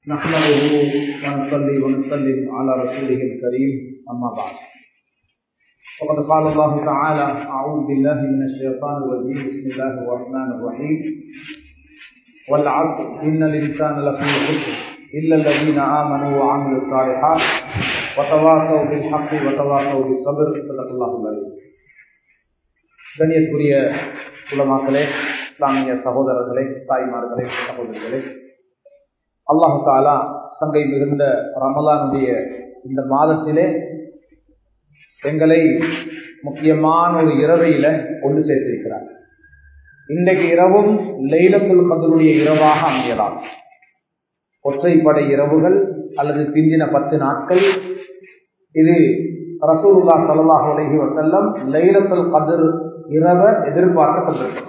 نحمده ونصلي ونسلم على رسوله الكريم أما بعد وقد قال الله تعالى أعوذ بالله من الشيطان الرجيم بسم الله الرحمن الرحيم والعصر إن الإنسان لفي خسر إلا الذين آمنوا وعملوا الصالحات وتواصوا بالحق وتواصوا بالصبر صدق الله العظيم கண்ணியக்குரிய உலமாக்களே இஸ்லாமிய சகோதரர்களே தாய்மார்களே சகோதரர்களே அல்லாஹு தாலா சங்கை மிகுந்த ரமலானுடைய இந்த மாதத்திலே எங்களை முக்கியமான ஒரு இரவையில கொண்டு சேர்த்திருக்கிறார் இன்றைக்கு இரவும் லைலத்துல் கதருடைய இரவாக அமையலாம் ஒற்றைப்படை இரவுகள் அல்லது பிந்தின பத்து நாட்கள் இது ரசூலுல்லா சல்லாஹ் அலஹி வசல்லம் லைலத்துல் கதிர் இரவை எதிர்பார்க்கப்பட்டிருக்கும்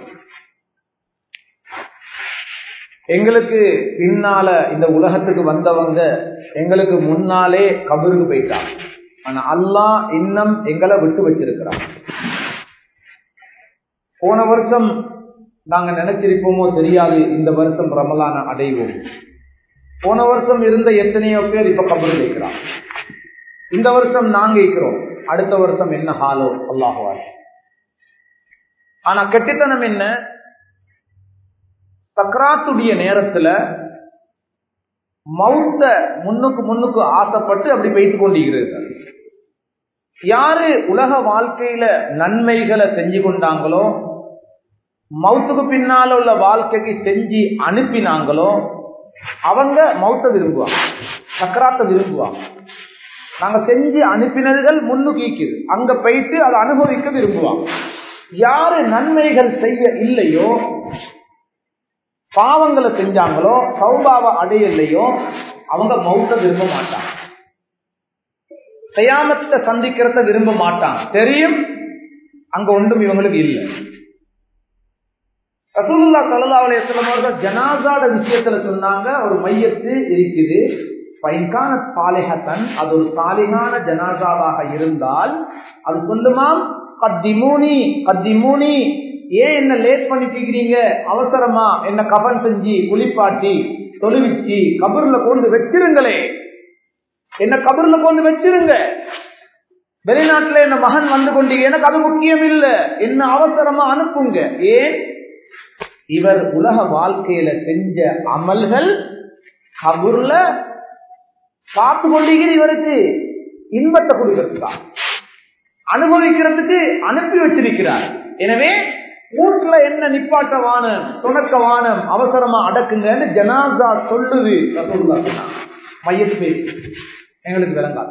எங்களுக்கு பின்னால இந்த உலகத்துக்கு வந்தவங்க எங்களுக்கு முன்னாலே கபருக்கு போயிட்டாங்க ஆனா அல்லா இன்னும் எங்களை விட்டு வச்சிருக்கிறான் போன வருஷம் நாங்க நினைச்சிருப்போமோ தெரியாது இந்த வருஷம் ரமலான அடைவோம் போன வருஷம் இருந்த எத்தனையோ பேர் இப்ப கபரு வைக்கிறான் இந்த வருஷம் நாங்க இருக்கிறோம் அடுத்த வருஷம் என்ன ஹாலோ அல்லாஹுவார் ஆனா கெட்டித்தனம் என்ன சக்கராத்துடைய நேரத்துல மவுத்த முன்னுக்கு முன்னுக்கு ஆசைப்பட்டு அப்படி வைத்துக் கொண்டிருக்கிறார்கள் யாரு உலக வாழ்க்கையில நன்மைகளை செஞ்சு கொண்டாங்களோ மவுத்துக்கு பின்னால உள்ள வாழ்க்கைக்கு செஞ்சு அனுப்பினாங்களோ அவங்க மௌத்த விரும்புவாங்க சக்கராத்த விரும்புவாங்க நாங்க செஞ்சு அனுப்பினர்கள் முன்னுக்கு ஈக்குது அங்க போயிட்டு அதை அனுபவிக்க விரும்புவாங்க யாரு நன்மைகள் செய்ய இல்லையோ பாவங்களை செஞ்சாங்களோ சௌபாவை அடையலையோ அவங்க மௌத்த விரும்ப மாட்டாங்க செய்யாமத்தை சந்திக்கிறத விரும்ப மாட்டாங்க தெரியும் அங்க ஒன்றும் இவங்களுக்கு இல்லை ரசூல்லா சல்லா அலையம் அவர்கள் ஜனாசாட விஷயத்துல சொன்னாங்க ஒரு மையத்து இருக்குது பைன்கான சாலிஹத்தன் அது ஒரு சாலிகான ஜனாசாவாக இருந்தால் அது சொல்லுமாம் கத்திமூனி கத்திமூனி ஏன் என்ன லேட் பண்ணிக்கிறீங்க அவசரமா என்ன கபன் செஞ்சு குளிப்பாட்டி தொழுவிச்சு கபூர்ல கொண்டு வச்சிருங்களே என்ன கபூர்ல கொண்டு வச்சிருங்க வெளிநாட்டுல என்ன மகன் வந்து கொண்டீங்க எனக்கு அது முக்கியம் இல்ல என்ன அவசரமா அனுப்புங்க ஏன் இவர் உலக வாழ்க்கையில செஞ்ச அமல்கள் கபூர்ல பார்த்து கொண்டீங்க இவருக்கு இன்பத்தை கொடுக்கறதுதான் அனுபவிக்கிறதுக்கு அனுப்பி வச்சிருக்கிறார் எனவே வீட்டுல என்ன நிப்பாட்ட வானம் துணக்க வானம் அவசரமா அடக்குங்கன்னு ஜனாசா சொல்லுது மையத்து பேர் எங்களுக்கு விளங்காது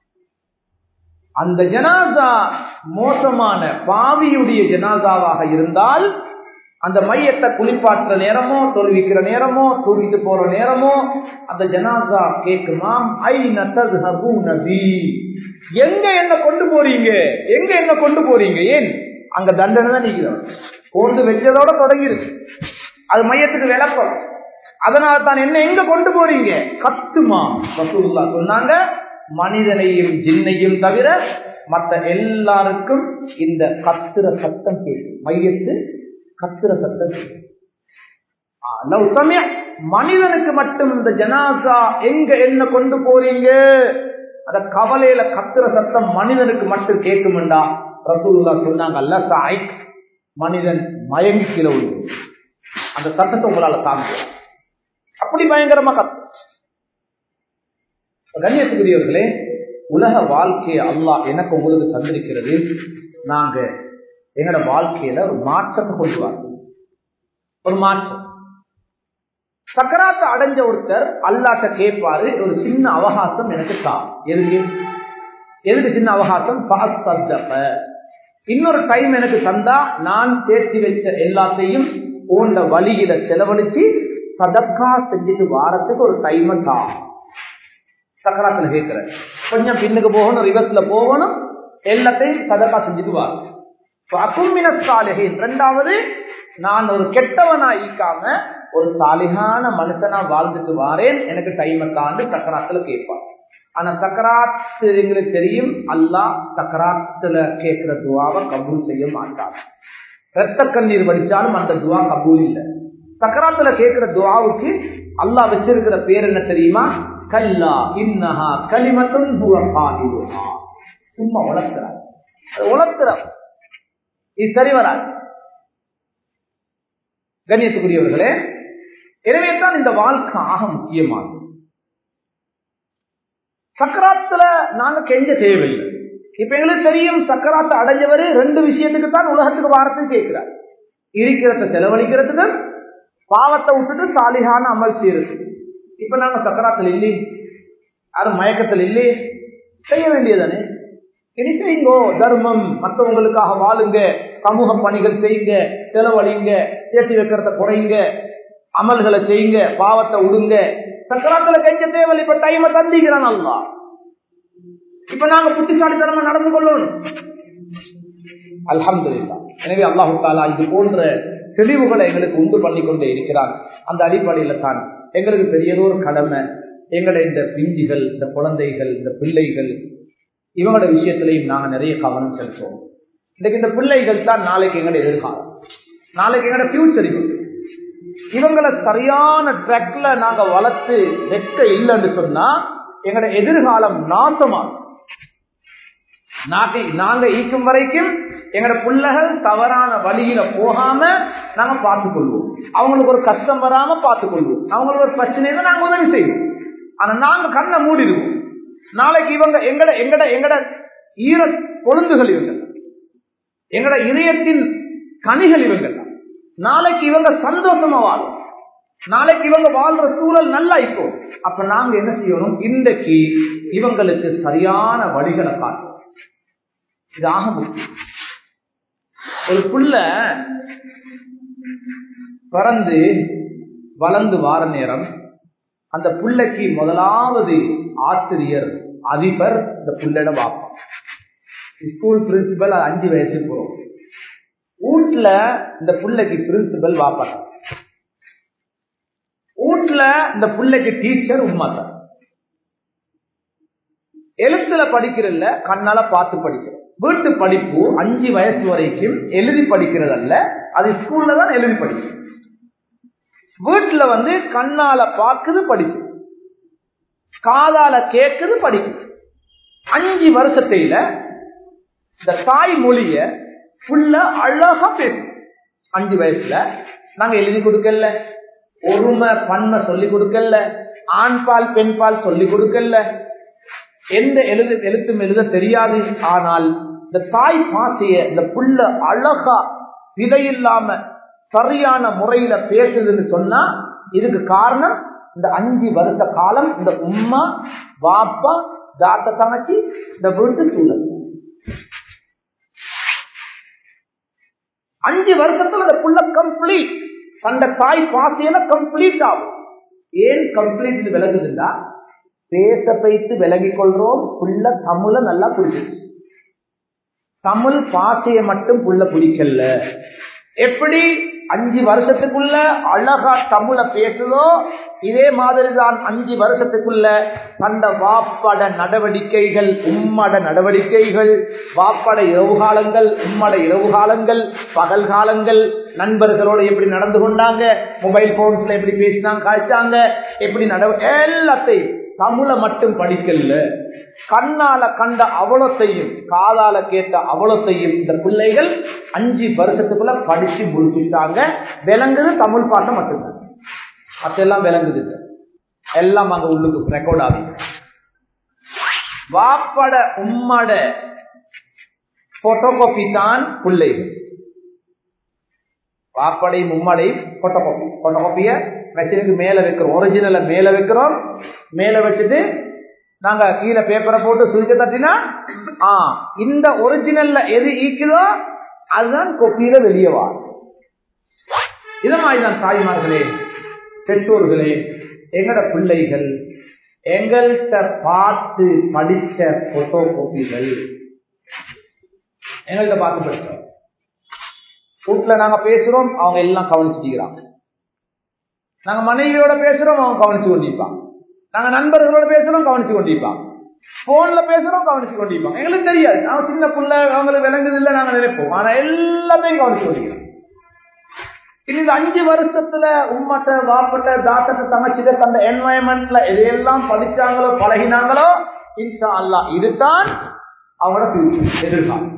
அந்த ஜனாசா மோசமான பாவியுடைய ஜனாசாவாக இருந்தால் அந்த மையத்தை குளிப்பாட்டுற நேரமோ தொழுவிக்கிற நேரமோ தூக்கிட்டு போற நேரமோ அந்த ஜனாசா கேக்குமாம் ஐ நபி எங்க என்ன கொண்டு போறீங்க எங்க என்ன கொண்டு போறீங்க ஏன் அங்க தண்டனை தான் நீக்கிறோம் கொண்டு வச்சதோட தொடங்கிருக்கு அது மையத்துக்கு விளக்கம் அதனால தான் என்ன எங்க கொண்டு போறீங்க கத்துமா ரசூல்லா சொன்னாங்க மனிதனையும் ஜின்னையும் தவிர மற்ற எல்லாருக்கும் இந்த கத்துற சத்தம் கேட்கும் மையத்து கத்துற சத்தம் கேட்கும் மனிதனுக்கு மட்டும் இந்த ஜனாசா எங்க என்ன கொண்டு போறீங்க அத கவலையில கத்துற சத்தம் மனிதனுக்கு மட்டும் கேட்கும்டா ரசூல்லா சொன்னாங்க அல்ல சாய் மனிதன் மயங்கி கீழே அந்த சத்தத்தை உங்களால தாங்க அப்படி பயங்கரமா கத்து கண்ணியத்துக்குரியவர்களே உலக வாழ்க்கையை அல்லாஹ் எனக்கு உங்களுக்கு தந்திருக்கிறது நாங்க எங்களோட வாழ்க்கையில ஒரு மாற்றத்தை கொண்டு வரோம் ஒரு மாற்றம் சக்கராத்த அடைஞ்ச ஒருத்தர் அல்லாட்ட கேட்பாரு ஒரு சின்ன அவகாசம் எனக்கு தான் எதுக்கு எதுக்கு சின்ன அவகாசம் இன்னொரு டைம் எனக்கு தந்தா நான் சேர்த்து வச்ச எல்லாத்தையும் போன்ற வழியில செலவழிச்சு சதக்கா செஞ்சுட்டு வாரத்துக்கு ஒரு டைம் தான் சக்கராத்துல கேட்கிற கொஞ்சம் பின்னுக்கு போகணும் ரிவர்ஸ்ல போகணும் எல்லாத்தையும் சதக்கா செஞ்சுட்டு வாரம் இரண்டாவது நான் ஒரு கெட்டவனா ஈக்காம ஒரு சாலிகான மனுஷனா வாழ்ந்துட்டு வாரேன் எனக்கு டைமை தாண்டு சக்கராத்துல கேட்பான் ஆனா சக்கராத்து எங்களுக்கு தெரியும் அல்லாஹ் சக்கராத்துல கேட்கிற துவாவை கபூல் செய்ய மாட்டார் ரத்த கண்ணீர் வடிச்சாலும் அந்த துவா கபூல் இல்லை சக்கராத்துல கேட்கிற துவாவுக்கு அல்லாஹ் வச்சிருக்கிற பேர் என்ன தெரியுமா கல்லா இன்னஹா கலிமத்துன் ஹுவ காலிலுஹா சும்மா வளர்க்கிறார் அது வளர்க்கிறார் இது சரி வராது கண்ணியத்துக்குரியவர்களே எனவே தான் இந்த வாழ்க்கை ஆக முக்கியமானது சக்கராத்துல நாங்க கெஞ்ச தேவையில்லை இப்ப எங்களுக்கு தெரியும் சக்கராத்தை அடைஞ்சவரு ரெண்டு விஷயத்துக்கு தான் உலகத்துக்கு வாரத்தை கேட்கிறார் இருக்கிறத செலவழிக்கிறதுக்கு பாவத்தை விட்டுட்டு சாலிகான அமல் செய்யறது இப்ப நாங்க சக்கராத்தில் இல்லையே யாரும் மயக்கத்தில் இல்லையே செய்ய வேண்டியதானே இனி செய்யுங்கோ தர்மம் மற்றவங்களுக்காக வாழுங்க சமூக பணிகள் செய்யுங்க செலவழிங்க சேர்த்து வைக்கிறத குறையுங்க அமல்களை செய்யுங்க பாவத்தை விடுங்க சக்கராத்துல கெஞ்ச தேவையில்லை இப்ப டைமை தந்திக்கிறான் அல்லா இப்ப நாங்க புத்திசாலித்தனமா நடந்து கொள்ளணும் அல்ஹம்துலில்லா எனவே அல்லாஹு தாலா இது போன்ற தெளிவுகளை எங்களுக்கு உண்டு பண்ணி கொண்டே இருக்கிறார் அந்த அடிப்படையில தான் எங்களுக்கு பெரியதொரு கடமை எங்களுடைய இந்த பிஞ்சுகள் இந்த குழந்தைகள் இந்த பிள்ளைகள் இவங்களோட விஷயத்திலையும் நாங்க நிறைய கவனம் செலுத்துவோம் இன்னைக்கு இந்த பிள்ளைகள் தான் நாளைக்கு எங்களுடைய எதிர்காலம் நாளைக்கு எங்களோட ஃபியூச்சர் இவங்க இவங்களை சரியான ட்ரக்ல நாங்க வளர்த்து வெக்க இல்லைன்னு சொன்னா எங்களோட எதிர்காலம் நாசமாகும் நாட்டை நாங்க ஈக்கும் வரைக்கும் எங்களோட பிள்ளைகள் தவறான வழியில போகாம நாங்க பார்த்துக் கொள்வோம் அவங்களுக்கு ஒரு கஷ்டம் வராம பார்த்துக் கொள்வோம் அவங்களுக்கு ஒரு பிரச்சனை நாங்க உதவி செய்வோம் ஆனா நாங்க கண்ணை மூடிடுவோம் நாளைக்கு இவங்க எங்கட எங்கட எங்கட ஈர கொழுந்துகள் இவங்க எங்கட இதயத்தின் கனிகள் இவங்க நாளைக்கு இவங்க சந்தோஷமா வாழும் நாளைக்கு இவங்க வாழ்ற சூழல் நல்லா இருக்கும் அப்ப நாங்க என்ன செய்யணும் இன்றைக்கு இவங்களுக்கு சரியான வழிகளை காட்டும் இது ஆக முக்கியம் ஒரு புள்ள பிறந்து வளர்ந்து வார நேரம் அந்த புள்ளைக்கு முதலாவது ஆசிரியர் அதிபர் இந்த புள்ளட வாப்பா ஸ்கூல் பிரின்சிபல் அஞ்சு வயசுக்கு போறோம் வீட்டுல இந்த புள்ளைக்கு பிரின்சிபல் வாப்பா வீட்டுல இந்த பிள்ளைக்கு டீச்சர் உமா தான் எழுத்துல படிக்கிறதுல கண்ணால பார்த்து படிக்கிறோம் வீட்டு படிப்பு அஞ்சு வயசு வரைக்கும் எழுதி படிக்கிறது அல்ல அது ஸ்கூல்ல தான் எழுதி படிக்கும் வீட்டுல வந்து கண்ணால பார்க்குது படிக்கும் காதால கேட்குது படிக்கும் அஞ்சு வருஷத்தையில இந்த தாய் மொழிய ஃபுல்ல அழகா பேசும் அஞ்சு வயசுல நாங்க எழுதி கொடுக்கல ஒருமை பன்மை சொல்லி கொடுக்கல ஆண் பால் பெண் பால் சொல்லி கொடுக்கல எந்த எழுது எழுத்தும் எழுத தெரியாது ஆனால் இந்த தாய் பாசைய இந்த புள்ள அழகா விலையில்லாம சரியான முறையில பேசுதுன்னு சொன்னா இதுக்கு காரணம் இந்த அஞ்சு வருஷ காலம் இந்த உம்மா வாப்பா தாத்த தங்கச்சி இந்த வீட்டு சூழல் அஞ்சு வருஷத்துல அந்த புள்ள கம்ப்ளீட் அந்த தாய் பாசையில கம்ப்ளீட் ஆகும் ஏன் கம்ப்ளீட் விலகுதுன்னா பேச பைத்து விலகிக் கொள்றோம் புள்ள தமிழ நல்லா பிடிச்சிருச்சு தமிழ் பாசையை மட்டும் புள்ள பிடிக்கல எப்படி அஞ்சு வருஷத்துக்குள்ள அழகா தமிழ பேசுதோ இதே மாதிரி தான் அஞ்சு வருஷத்துக்குள்ள அந்த வாப்பட நடவடிக்கைகள் உம்மட நடவடிக்கைகள் வாப்பட இரவு காலங்கள் உம்மட இரவு காலங்கள் பகல் காலங்கள் நண்பர்களோட எப்படி நடந்து கொண்டாங்க மொபைல் போன்ஸ்ல எப்படி பேசினாங்க காய்ச்சாங்க எப்படி நட எல்லாத்தையும் தமிழ மட்டும் படிக்கல கண்ணால கண்ட அவலத்தையும் காதால கேட்ட அவலத்தையும் இந்த பிள்ளைகள் அஞ்சு வருஷத்துக்குள்ள படிச்சு முடிச்சுட்டாங்க விளங்குது தமிழ் பாஷை மட்டும்தான் அதெல்லாம் விளங்குது எல்லாம் அங்க உள்ளுக்கு ரெக்கார்ட் ஆகுது வாப்பட உம்மட போட்டோகாபி தான் பிள்ளைகள் வாப்படையும் உம்மடையும் போட்டோகாபி போட்டோகாப்பிய மெஷினுக்கு மேல வைக்கிறோம் ஒரிஜினலை மேல வைக்கிறோம் மேல வச்சுட்டு நாங்க கீழே பேப்பரை போட்டு சுருக்க தட்டினா ஆ இந்த ஒரிஜினல்ல எது ஈக்குதோ அதுதான் கொப்பியில வெளியே வா இத மாதிரிதான் தாய்மார்களே பெற்றோர்களே எங்கட பிள்ளைகள் எங்கள்கிட்ட பார்த்து படிச்ச போட்டோ கோப்பிகள் எங்கள்கிட்ட பார்த்து படிச்சோம் வீட்டுல நாங்க பேசுறோம் அவங்க எல்லாம் கவனிச்சுக்கிறாங்க நாங்க மனைவியோட பேசுறோம் அவங்க கவனிச்சு கொண்டிருப்பாங்க நாங்க நண்பர்களோட பேசுறோம் கவனிச்சு கொண்டிருப்பாங்க போன்ல பேசுறோம் கவனிச்சு கொண்டிருப்பாங்க எங்களுக்கு தெரியாது நாங்க சின்ன புள்ள அவங்களுக்கு விளங்குது இல்லை நாங்க நினைப்போம் ஆனா எல்லாத்தையும் கவனிச்சு கொண்டிருக்கிறோம் இந்த அஞ்சு வருஷத்துல உம்மட்ட வாப்பட்ட தாத்தட்ட தங்கச்சிட்ட தந்த என்வாயன்மெண்ட்ல எதையெல்லாம் படிச்சாங்களோ பழகினாங்களோ இன்ஷா அல்லா இதுதான் அவங்களோட future, எதிர்காலம்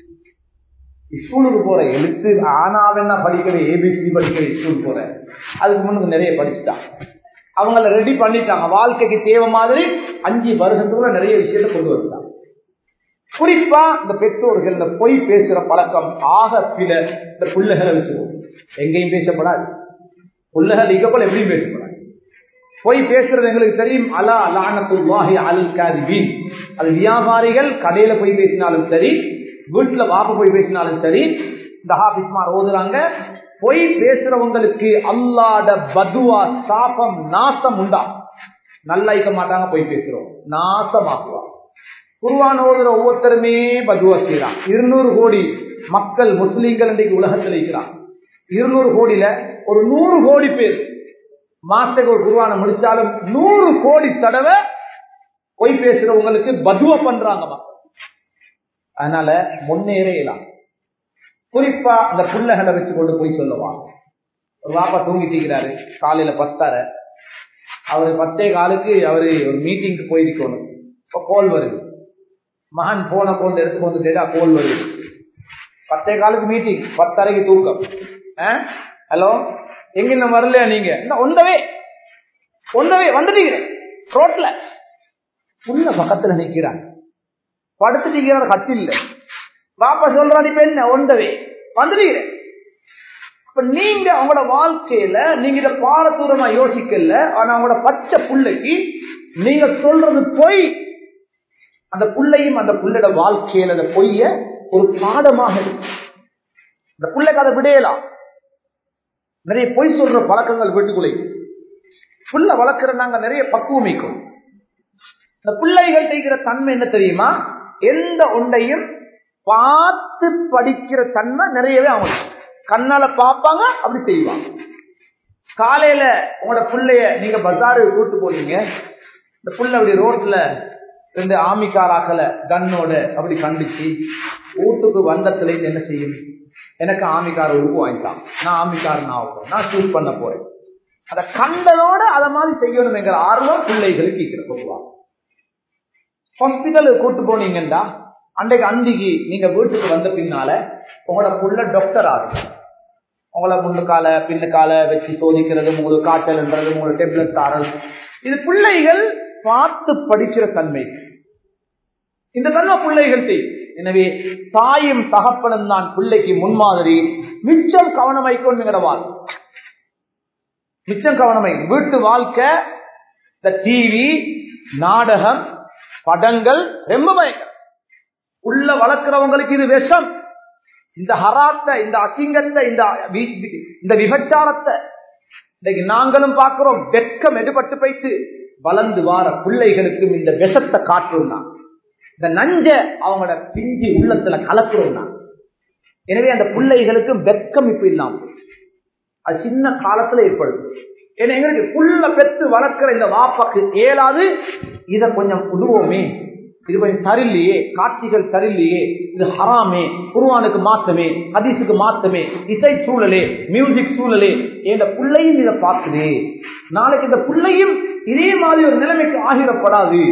ஸ்கூலுக்கு போற எழுத்து ஆனாவென்னா படிக்கிற ஏபிசி படிக்கிற ஸ்கூல் போற அதுக்கு முன்னுக்கு நிறைய படிச்சுட்டான் அவங்கள ரெடி பண்ணிட்டாங்க வாழ்க்கைக்கு தேவை மாதிரி அஞ்சு வருஷத்துக்குள்ள நிறைய விஷயத்த கொண்டு வந்துட்டாங்க குறிப்பா இந்த பெற்றோர்கள் இந்த பொய் பேசுற பழக்கம் ஆக பிற இந்த பிள்ளைகளை வச்சுக்கோங்க எங்கேயும் பேசப்படாது பிள்ளைகள் இக்கப்பல் எப்படியும் பேசப்படாது பொய் பேசுறது எங்களுக்கு தெரியும் அலா லானத்துல்லாஹி அல் காதிபீன் அது வியாபாரிகள் கடையில போய் பேசினாலும் சரி வீட்டுல வாப்ப போய் பேசினாலும் சரி இந்த ஹாபிஸ்மார் ஓதுறாங்க பொய் பேசுறவங்களுக்கு அல்லாட பதுவா சாபம் நாசம் உண்டா நல்லா இருக்க மாட்டாங்க பொய் பேசுறோம் நாசமாக்குவா குருவான் ஓதுற ஒவ்வொருத்தருமே பதுவா செய்யறான் இருநூறு கோடி மக்கள் முஸ்லீம்கள் இன்றைக்கு உலகத்தில் இருக்கிறான் இருநூறு கோடியில ஒரு நூறு கோடி பேர் மாசத்துக்கு ஒரு குருவான முடிச்சாலும் நூறு கோடி தடவை பொய் பேசுறவங்களுக்கு பதுவ பண்றாங்க மக்கள் அதனால முன்னேறலாம் குறிப்பா அந்த புள்ளகளை வச்சு கொண்டு போய் சொல்லுவான் ஒரு வாப்பா தூங்கிட்டு இருக்கிறாரு காலையில பத்தார அவரு பத்தே காலுக்கு அவரு ஒரு மீட்டிங்க்கு போயிருக்கணும் இப்ப கோல் வருது மகன் போன கொண்டு எடுத்து கொண்டு கேட்டா கோல் வருது பத்தே காலுக்கு மீட்டிங் பத்தரைக்கு தூக்கம் ஹலோ எங்க இன்னும் வரலையா நீங்க ஒந்தவே ஒந்தவே வந்துட்டீங்க ரோட்ல புள்ள பக்கத்துல நிக்கிறான் படுத்துட்டு இருக்கிற கட்டில்ல பாப்பா சொல்றான் இப்ப என்ன ஒந்தவே வந்துட்டீங்க இப்ப நீங்க அவங்களோட வாழ்க்கையில நீங்க இத பாரதூரமா யோசிக்கல ஆனா அவங்களோட பச்சை புள்ளைக்கு நீங்க சொல்றது பொய் அந்த புள்ளையும் அந்த புள்ளோட வாழ்க்கையில அந்த பொய்ய ஒரு பாடமாக இருக்கு அந்த புள்ளைக்கு அதை விடையலாம் நிறைய பொய் சொல்ற பழக்கங்கள் வீட்டுக்குள்ளே புள்ள வளர்க்கிற நாங்க நிறைய பக்குவமிக்கும் இந்த பிள்ளைகள் செய்கிற தன்மை என்ன தெரியுமா எந்த ஒன்றையும் பார்த்து படிக்கிற தன்மை நிறையவே அவங்க கண்ணால பார்ப்பாங்க அப்படி செய்வாங்க காலையில உங்களோட பிள்ளைய நீங்க பஜாரு கூட்டு போறீங்க இந்த புள்ள அப்படி ரோட்ல ரெண்டு ஆமிக்காராக்கல கண்ணோட அப்படி கண்டிச்சு வீட்டுக்கு வந்தத்துல என்ன செய்யும் எனக்கு ஆமிக்கார உறுப்பு வாங்கிட்டான் நான் ஆமிக்காரன் ஆகும் நான் சூஸ் பண்ண போறேன் அத கண்டதோட அத மாதிரி செய்யணும் என்கிற ஆர்வம் பிள்ளைகளுக்கு இருக்கிற பொதுவாக ஹாஸ்பிட்டலுக்கு கூட்டு போனீங்கன்னா அன்றைக்கு அந்திக்கு நீங்க வீட்டுக்கு வந்த பின்னால உங்களோட புள்ள டாக்டர் ஆகும் உங்களை முன்னுக்கால பின்னுக்கால வச்சு சோதிக்கிறது உங்களுக்கு காய்ச்சல்ன்றது உங்களுக்கு டெப்லெட் தாரல் இது பிள்ளைகள் பார்த்து படிக்கிற தன்மை இந்த தன்மை பிள்ளைகள் செய்யும் எனவே தாயும் தகப்பனும் தான் பிள்ளைக்கு முன்மாதிரி மிச்சம் கவனம் வைக்கொண்டுங்கிறவாள் மிச்சம் கவனமை வீட்டு வாழ்க்கை இந்த டிவி நாடகம் படங்கள் ரொம்ப பயங்கரம் உள்ள வளர்க்கிறவங்களுக்கு இது விஷம் இந்த ஹராத்தை இந்த அசிங்கத்தை இந்த இந்த விபச்சாரத்தை இன்னைக்கு நாங்களும் பார்க்கிறோம் வெட்கம் எடுபட்டு போயிட்டு வளர்ந்து வார பிள்ளைகளுக்கும் இந்த விஷத்தை காட்டுறோம் நான் இந்த நஞ்ச அவங்களோட பிஞ்சி உள்ளத்துல கலக்குறோம் நான் எனவே அந்த பிள்ளைகளுக்கும் வெட்கம் இப்ப இல்லாம அது சின்ன காலத்துல ஏற்படுது ஏன்னா எங்களுக்கு புள்ள பெற்று வளர்க்கிற இந்த வாப்பாக்கு ஏலாது இத கொஞ்சம் உருவோமே இது கொஞ்சம் சரில்லையே காட்சிகள் சரில்லையே இது ஹராமே குருவானுக்கு மாத்தமே ஹதீஸுக்கு மாத்தமே இசை சூழலே மியூசிக் சூழலே இந்த பிள்ளையும் இதை பார்க்குது நாளைக்கு இந்த பிள்ளையும் இதே மாதிரி ஒரு நிலைமைக்கு ஆகிடப்படாது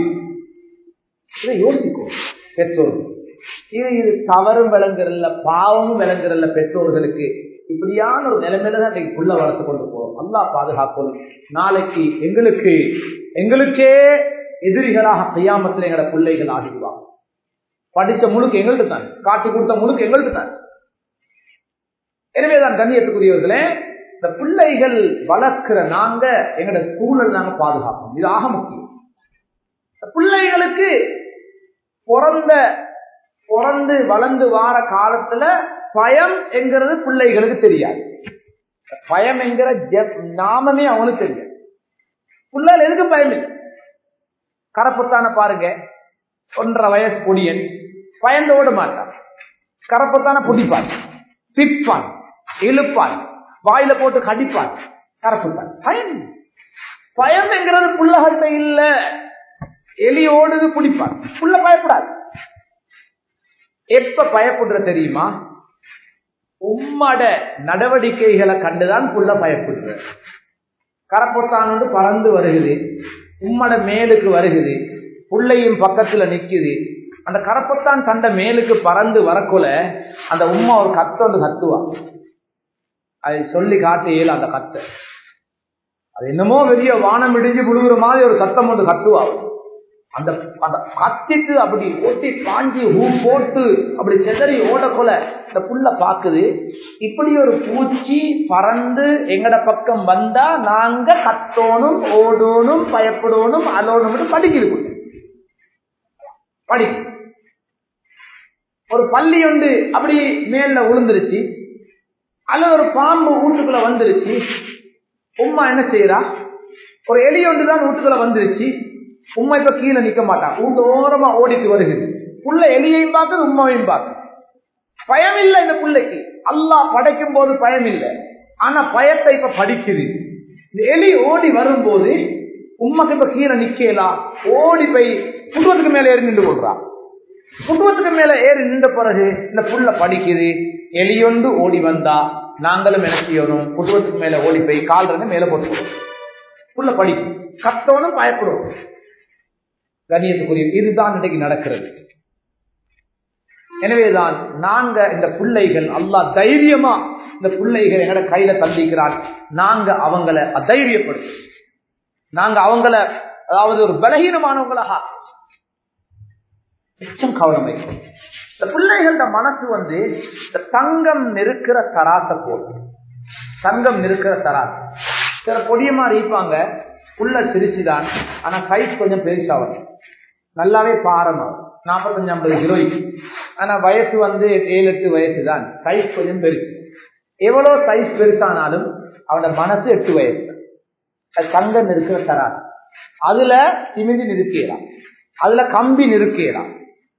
இதை யோசிக்கும் பெற்றோர்கள் இது இது தவறும் விளங்குறல்ல பாவமும் விளங்குறல்ல பெற்றோர்களுக்கு இப்படியான ஒரு நிலைமையில தான் இன்னைக்கு புள்ள வளர்த்து கொண்டு போறோம் அல்லா பாதுகாக்கணும் நாளைக்கு எங்களுக்கு எங்களுக்கே எதிரிகளாக செய்யாமத்தில் எங்களோட பிள்ளைகள் ஆகிடுவாங்க படிச்ச முழுக்க எங்கள்கிட்ட தான் காட்டி கொடுத்த முழுக்க எங்கள்கிட்ட தான் எனவேதான் கண்ணியத்துக்குரியவர்களே இந்த பிள்ளைகள் வளர்க்கிற நாங்க எங்களோட சூழல் நாங்க பாதுகாக்கணும் இது ஆக முக்கியம் பிள்ளைகளுக்கு பிறந்த பிறந்து வளர்ந்து வார காலத்துல பயம் என்கிறது பிள்ளைகளுக்கு தெரியாது பயம் என்கிற நாமமே அவனுக்கு தெரியாது பிள்ளைகள் எதுக்கு பயம் இல்லை கரப்புத்தான பாருங்க ஒன்றரை வயசு பொடியன் பயந்து ஓட மாட்டான் கரப்புத்தான பிடிப்பான் திப்பான் இழுப்பான் வாயில போட்டு கடிப்பான் கரப்புத்தான் பயம் பயம் என்கிறது புள்ளகத்தை இல்ல எலி ஓடுது பிடிப்பான் புள்ள பயப்படாது எப்ப பயப்படுற தெரியுமா உம்மட நடவடிக்கைகளை கண்டுதான் புள்ள பயப்படுற கரப்பொத்தான் வந்து பறந்து வருகுது உம்மட மேலுக்கு வருகுது புள்ளையும் பக்கத்துல நிக்குது அந்த கரப்பொத்தான் தண்ட மேலுக்கு பறந்து வரக்குள்ள அந்த உம்மா ஒரு கத்தொண்டு கத்துவா அதை சொல்லி காட்ட இயல அந்த கத்தை அது என்னமோ பெரிய வானம் இடிஞ்சு விழுகிற மாதிரி ஒரு சத்தம் ஒன்று கத்துவா அந்த அந்த கத்திட்டு அப்படி ஒட்டி பாஞ்சி ஹூ போட்டு அப்படி செதறி ஓடக்கொல இந்த புள்ள பாக்குது இப்படி ஒரு பூச்சி பறந்து எங்கட பக்கம் வந்தா நாங்க கத்தோனும் ஓடோனும் பயப்படணும் அலோனும் படிக்கிறது படி ஒரு பள்ளி ஒன்று அப்படி மேல விழுந்துருச்சு அல்லது ஒரு பாம்பு வீட்டுக்குள்ள வந்துருச்சு உம்மா என்ன செய்யறா ஒரு எலி ஒன்று தான் வீட்டுக்குள்ள வந்துருச்சு உம்மா இப்ப கீழே நிக்க மாட்டான் வீட்டு ஓரமா ஓடிட்டு வருகிறது புள்ள எலியையும் பார்க்குது உம்மாவையும் பார்க்குது பயம் இல்லை இந்த பிள்ளைக்கு அல்லாஹ் படைக்கும் போது பயம் இல்லை ஆனா பயத்தை இப்ப படிக்குது இந்த எலி ஓடி வரும்போது உம்மாக்கு இப்ப கீழே நிக்கலாம் ஓடி போய் குடும்பத்துக்கு மேல ஏறி நின்று கொள்றான் குடும்பத்துக்கு மேல ஏறி நின்ற பிறகு இந்த புள்ள படிக்குது எலியொண்டு ஓடி வந்தா நாங்களும் என்ன செய்யணும் குடும்பத்துக்கு மேல ஓடி போய் கால் ரெண்டு மேல போட்டுக்கணும் புள்ள படிக்கும் கத்தோனும் பயப்படும் கண்ணியத்துக்குரிய இதுதான் இன்றைக்கு நடக்கிறது எனவேதான் நாங்க இந்த பிள்ளைகள் அல்லா தைரியமா இந்த பிள்ளைகள் எங்கட கையில தந்திக்கிறான் நாங்க அவங்கள அதைரியப்படுத்து நாங்க அவங்கள அதாவது ஒரு பலகீனமானவங்களாக மிச்சம் கவனம் வைக்கும் இந்த பிள்ளைகளோட மனசு வந்து இந்த தங்கம் நெருக்கிற தராச போல் தங்கம் நெருக்கிற தராசு சில பொடியமா இருப்பாங்க உள்ள சிரிச்சுதான் ஆனா சைஸ் கொஞ்சம் பெருசா வரும் நல்லாவே பாரம் ஆகும் நாற்பத்தஞ்சு ஐம்பது கிலோய்க்கு ஆனா வயசு வந்து ஏழு எட்டு வயசு தான் சைஸ் கொஞ்சம் பெருசு எவ்வளவு சைஸ் பெருசானாலும் அவனோட மனசு எட்டு வயசு அது தங்கம் இருக்கிற தராது அதுல திமிதி நிறுத்திடலாம் அதுல கம்பி நிறுத்திடலாம்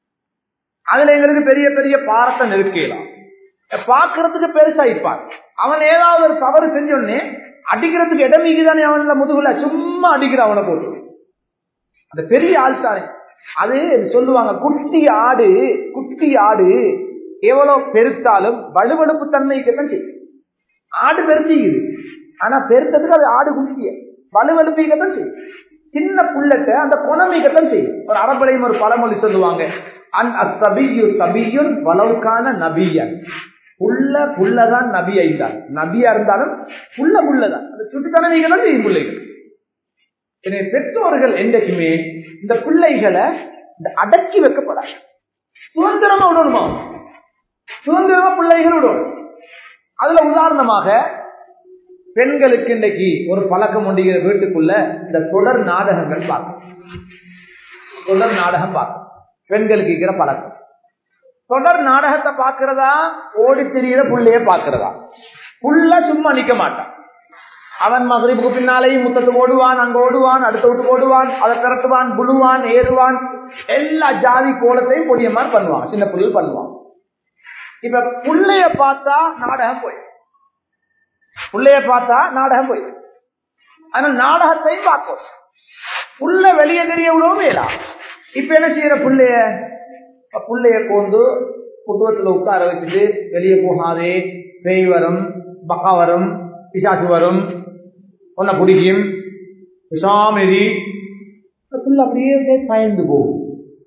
அதுல எங்களுக்கு பெரிய பெரிய பாரத்தை நிறுத்திடலாம் பாக்குறதுக்கு பெருசா இருப்பான் அவன் ஏதாவது ஒரு தவறு செஞ்சோடனே அடிக்கிறதுக்கு இடம் தானே அவன்ல முதுகுல சும்மா அடிக்கிறான் அவனை போட்டு அந்த பெரிய ஆள் தானே அது சொல்லுவாங்க குட்டி ஆடு குட்டி ஆடு எவ்வளவு பெருத்தாலும் வலுவழுப்பு தன்மைக்குத்தான் செய்யும் ஆடு பெருத்திக்குது ஆனா பெருத்ததுக்கு அது ஆடு குட்டிய வலுவழுப்பிக்கத்தான் செய்யும் சின்ன புள்ளட்ட அந்த குணமிக்கத்தான் செய்யும் ஒரு அரபலையும் ஒரு பழமொழி சொல்லுவாங்க அன் அசபியு சபியுன் வளவுக்கான நபியன் புள்ள புள்ளதான் நபி ஐந்தான் நபியா இருந்தாலும் புள்ள புள்ளதான் அந்த சுட்டுத்தனவிகள் தான் செய்யும் பிள்ளைகள் எனவே பெற்றோர்கள் என்றைக்குமே இந்த பிள்ளைகளை இந்த அடக்கி வைக்கப்படாது சுதந்திரமா விடணுமா சுதந்திரமா பிள்ளைகள் விடணும் அதுல உதாரணமாக பெண்களுக்கு இன்றைக்கு ஒரு பழக்கம் ஒன்றுகிற வீட்டுக்குள்ள இந்த தொடர் நாடகங்கள் பார்க்கும் தொடர் நாடகம் பார்க்கும் பெண்களுக்கு இருக்கிற பழக்கம் தொடர் நாடகத்தை பாக்குறதா ஓடி திரியிற புள்ளைய பாக்குறதா புள்ள சும்மா நிக்க மாட்டான் அவன் மகரிப்புக்கு பின்னாலேயும் முத்தத்துக்கு ஓடுவான் அங்க ஓடுவான் அடுத்த விட்டு ஓடுவான் அதை திரட்டுவான் புழுவான் ஏறுவான் எல்லா ஜாதி கோலத்தையும் பொடியமார் பண்ணுவான் சின்ன புள்ளல் பண்ணுவான் இப்ப புள்ளைய பார்த்தா நாடகம் போய் புள்ளைய பார்த்தா நாடகம் போய் ஆனா நாடகத்தையும் பார்க்கும் புள்ள வெளியே தெரிய விடவும் வேலா இப்ப என்ன செய்யற புள்ளைய புள்ளைய கோந்து குடும்பத்துல உட்கார வச்சுட்டு வெளியே போகாதே பேய் வரும் பக்கா வரும் பிசாசு வரும் உன்னை பிடிக்கும் சாமிரி புள்ள அப்படியே பயந்து போகும்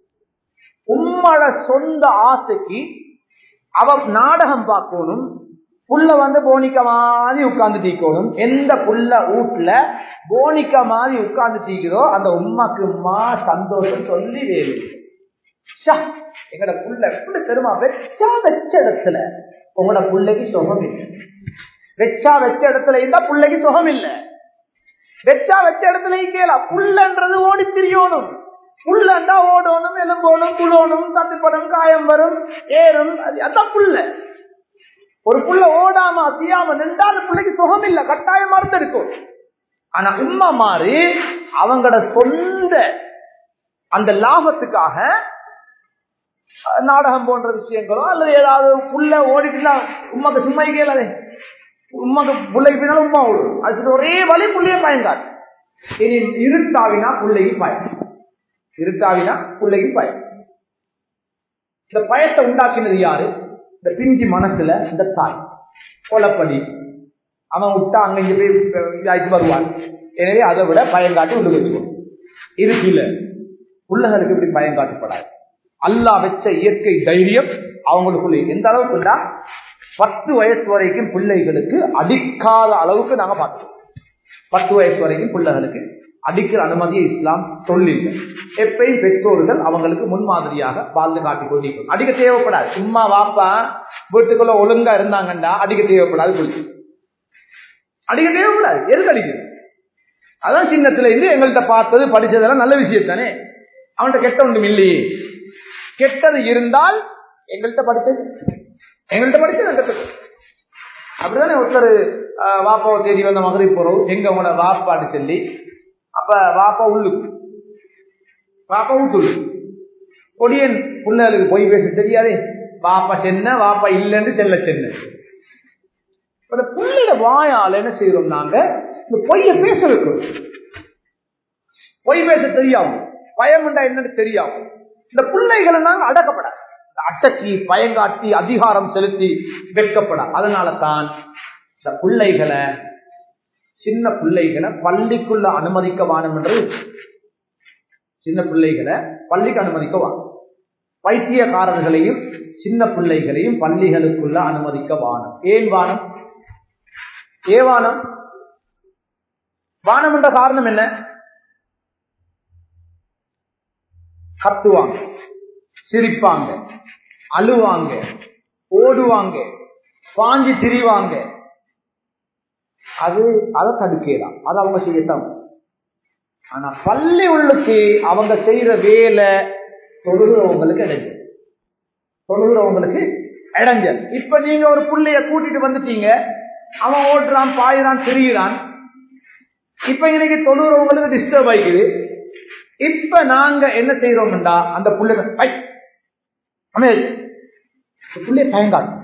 உம்மட சொந்த ஆசைக்கு அவ நாடகம் பார்க்கணும் புள்ள வந்து போனிக்க மாதிரி உட்கார்ந்து தீக்கணும் எந்த புள்ள வீட்டுல போனிக்க மாதிரி உட்கார்ந்து தீக்கிறோ அந்த உமாக்கு உமா சந்தோஷம் சொல்லி வேறு எங்கட புள்ள எப்படி தெரியுமா வெச்சா வச்ச இடத்துல உங்களோட புள்ளைக்கு சுகம் இல்லை வெச்சா வச்ச இடத்துல இருந்தா புள்ளைக்கு சுகம் இல்லை வெச்சா வச்ச இடத்துல கேளா புள்ளன்றது ஓடி திரியணும் புள்ளண்டா ஓடணும் எலும்போணும் புழோணும் தட்டுப்படும் காயம் வரும் ஏறும் அதான் புள்ள ஒரு புள்ள ஓடாம அசையாம நின்றா அந்த பிள்ளைக்கு சுகம் இல்ல கட்டாயம் மருந்து இருக்கும் ஆனா உண்மை மாறி அவங்களோட சொந்த அந்த லாபத்துக்காக நாடகம் போன்ற விஷயங்களோ அல்லது ஏதாவது புள்ள ஓடிட்டுலாம் உமாக்கு சும்மா கேளாதே உமாக்கு பிள்ளைக்கு பின்னாலும் உமா ஓடும் அது ஒரே வழி புள்ளைய பயந்தாரு இனி இருட்டாவினா பிள்ளைக்கு பயம் இருட்டாவினா பிள்ளைக்கு பயம் இந்த பயத்தை உண்டாக்கினது யாரு இந்த பிஞ்சி மனசுல இந்த தாய் கொலப்படி அவன் விட்டா அங்க இங்க போய் இதாக்கி வருவான் எனவே அதை விட பயங்காட்டி உள்ள வச்சுக்கணும் இது கீழே பிள்ளைகளுக்கு இப்படி பயம் காட்டப்படாது அல்லா வச்ச இயற்கை தைரியம் அவங்களுக்குள்ள எந்த அளவுக்குண்டா பத்து வயசு வரைக்கும் பிள்ளைகளுக்கு அடிக்காத அளவுக்கு நாங்க பார்த்தோம் பத்து வயசு வரைக்கும் பிள்ளைகளுக்கு அடிக்கிற அனுமதியை இஸ்லாம் சொல்லில்லை எப்பயும் பெற்றோர்கள் அவங்களுக்கு முன்மாதிரியாக வாழ்ந்து காட்டிக் கொண்டிருக்கும் அடிக்க தேவைப்படாது சும்மா வாப்பா வீட்டுக்குள்ள ஒழுங்கா இருந்தாங்கன்னா அடிக்க தேவைப்படாது புள்ளி அடிக்க தேவைப்படாது எதுக்கு அடிக்குது அதான் சின்னத்துல இருந்து எங்கள்கிட்ட பார்த்தது படிச்சதெல்லாம் நல்ல விஷயம் தானே அவன்கிட்ட கெட்ட ஒன்றும் இல்லையே கெட்டது இருந்தால் எங்கள்கிட்ட படிச்சது எங்கள்கிட்ட படிச்சது கெட்டது அப்படிதானே ஒருத்தர் வாப்பாவை தேடி வந்த மதுரை போறோம் எங்க உங்களோட வாப்பாடு சொல்லி அப்ப வாப்பா உள்ளுக்கு வாப்பா வீட்டுள்ளு கொடியன் பிள்ளைகளுக்கு போய் பேச தெரியாதே வாப்பா சென்ன வாப்பா இல்லைன்னு செல்ல சென்ன புள்ளையோட வாயால் என்ன செய்யறோம் நாங்க இந்த பொய்ய பேச வைக்கிறோம் பொய் பேச தெரியாம பயம் என்னன்னு தெரியாம இந்த பிள்ளைகளை நாங்க அடக்கப்பட அடக்கி பயங்காட்டி அதிகாரம் செலுத்தி வெட்கப்பட அதனால தான் இந்த பிள்ளைகளை சின்ன பிள்ளைகளை பள்ளிக்குள்ள அனுமதிக்க வானம் என்று சின்ன பிள்ளைகளை பள்ளிக்கு அனுமதிக்க வானம் பைத்தியக்காரர்களையும் சின்ன பிள்ளைகளையும் பள்ளிகளுக்குள்ள அனுமதிக்க வானம் ஏன் வானம் ஏ வானம் வானம் என்ற காரணம் என்ன கத்துவாங்க சிரிப்பாங்க அழுவாங்க ஓடுவாங்க பாஞ்சி திரிவாங்க அது அதை தடுக்கலாம் அது அவங்க செய்யத்தான் ஆனா பள்ளி உள்ளுக்கு அவங்க செய்யற வேலை தொழுகிறவங்களுக்கு இடைஞ்சல் தொழுகிறவங்களுக்கு இடைஞ்சல் இப்ப நீங்க ஒரு புள்ளைய கூட்டிட்டு வந்துட்டீங்க அவன் ஓடுறான் பாயிறான் திரியிறான் இப்ப இன்னைக்கு தொழுகிறவங்களுக்கு டிஸ்டர்ப் ஆயிக்குது இப்ப நாங்க என்ன செய்யறோம்டா அந்த புள்ளைய புள்ளைய பயங்காட்டும்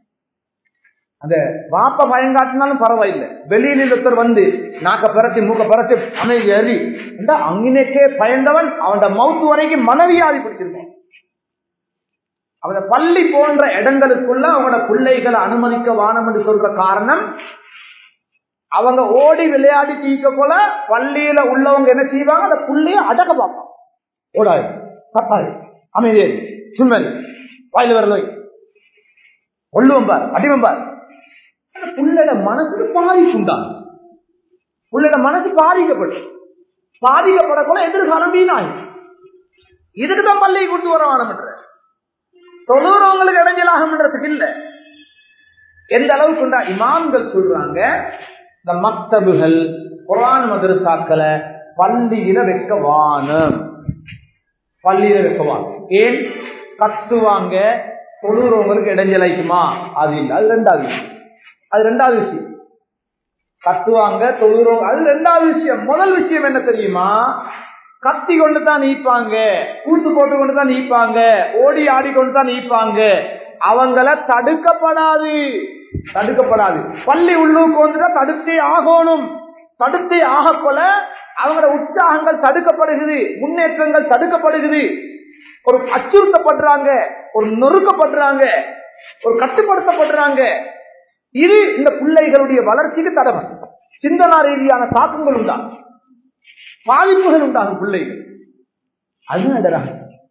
அந்த வாப்ப பயங்காட்டினாலும் பரவாயில்லை வெளியில் ஒருத்தர் வந்து நாக்க பரத்தி மூக்க பரத்தி அமைதி அறி அங்கினேக்கே பயந்தவன் அவன் மவுத்து வரைக்கும் மனவியாதி பிடிச்சிருக்கான் அவன பள்ளி போன்ற இடங்களுக்குள்ள அவனோட பிள்ளைகளை அனுமதிக்க வானம் என்று சொல்ற காரணம் அவங்க ஓடி விளையாடி தீக்க போல பள்ளியில உள்ளவங்க என்ன செய்வாங்க அந்த புள்ளைய அடக்க பார்ப்பான் ஓடாது தப்பாது அமைதியே சும்மல் வாயில் வரல கொள்ளுவம் பார் அடிவம் பார் புள்ளட மனசுக்கு பாதிப்புண்டான் புள்ளட மனசு பாதிக்கப்பட்டு பாதிக்கப்படக்கூட எதிர்காலம் வீணாய் இதுக்குதான் பள்ளியை கொண்டு வர வானம்ன்ற தொழுறவங்களுக்கு இடைஞ்சலாகன்றதுக்கு இல்ல எந்த அளவுக்கு இமாம்கள் சொல்றாங்க இந்த மக்தபுகள் குரான் மதரசாக்களை பள்ளியில வைக்க வானம் பள்ளியில வைக்க வானம் ஏன் கத்துவாங்க தொழுறவங்களுக்கு இடைஞ்சலாய்க்குமா அது இல்லை அது ரெண்டாவது விஷயம் அது ரெண்டாவது விஷயம் கத்துவாங்க தொழுறவங்க அது ரெண்டாவது விஷயம் முதல் விஷயம் என்ன தெரியுமா கத்தி கொண்டு தான் நீப்பாங்க கூத்து போட்டு கொண்டு தான் நீப்பாங்க ஓடி ஆடிக்கொண்டு தான் நீப்பாங்க அவங்கள தடுக்கப்படாது தடுக்கப்படாது பள்ளி உள்ளூருக்கு வந்துட்டா தடுத்தே ஆகணும் தடுத்தே ஆகக்கொள்ள அவங்களோட உற்சாகங்கள் தடுக்கப்படுகிறது முன்னேற்றங்கள் தடுக்கப்படுகிறது ஒரு அச்சுறுத்தப்படுறாங்க ஒரு நொறுக்கப்படுறாங்க ஒரு கட்டுப்படுத்தப்படுறாங்க இது இந்த பிள்ளைகளுடைய வளர்ச்சிக்கு தடவன் சிந்தனா ரீதியான தாக்கங்கள் உண்டாகும் பாதிப்புகள் உண்டாகும் பிள்ளைகள் அது நடராக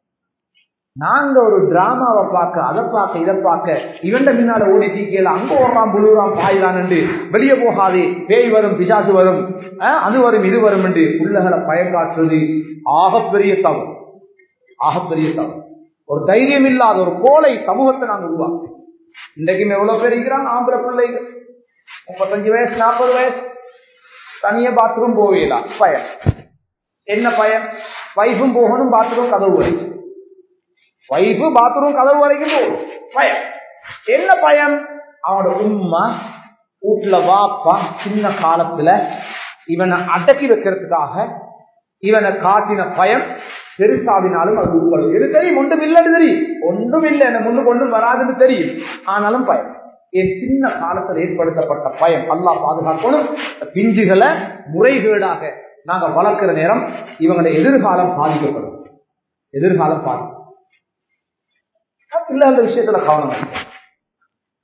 நாங்க ஒரு டிராமாவை பார்க்க அதை பார்க்க இதை பார்க்க இவண்ட முன்னால ஓடி தீக்கல அங்க ஓடுறான் புழுறான் பாயிறான் என்று வெளியே போகாதே பேய் வரும் பிசாசு வரும் அது வரும் இது வரும் என்று பிள்ளைகளை பயங்காற்றுவது ஆகப்பெரிய தவறு ஆகப்பெரிய தவறு ஒரு தைரியம் இல்லாத ஒரு கோலை சமூகத்தை நாங்கள் உருவாக்கும் இன்றைக்கும் எவ்வளவு பேர் இருக்கிறான் ஆம்பளை பிள்ளைகள் முப்பத்தஞ்சு வயசு நாற்பது வயசு தனியா பாத்ரூம் போகலாம் பயம் என்ன பயம் வைஃபும் போகணும் பாத்ரூம் கதவு வரைக்கும் வைஃபு பாத்ரூம் கதவு வரைக்கும் போகணும் பயம் என்ன பயம் அவனோட உம்மா வீட்டுல வாப்பா சின்ன காலத்துல இவனை அடக்கி வைக்கிறதுக்காக இவனை காட்டின பயம் பெருசாவினாலும் அது உட்கொள்ளும் எது தெரியும் ஒன்றும் இல்லைன்னு தெரியும் ஒன்றும் இல்லை என்ன முன்னுக்கு ஒன்றும் வராதுன்னு தெரியும் ஆனாலும் பயம் என் சின்ன காலத்தில் ஏற்படுத்தப்பட்ட பயம் அல்லா பாதுகாக்கணும் பிஞ்சுகளை முறைகேடாக நாங்க வளர்க்கிற நேரம் இவங்களுடைய எதிர்காலம் பாதிக்கப்படும் எதிர்காலம் பாதிக்கும் பிள்ளைகள் விஷயத்துல கவனம்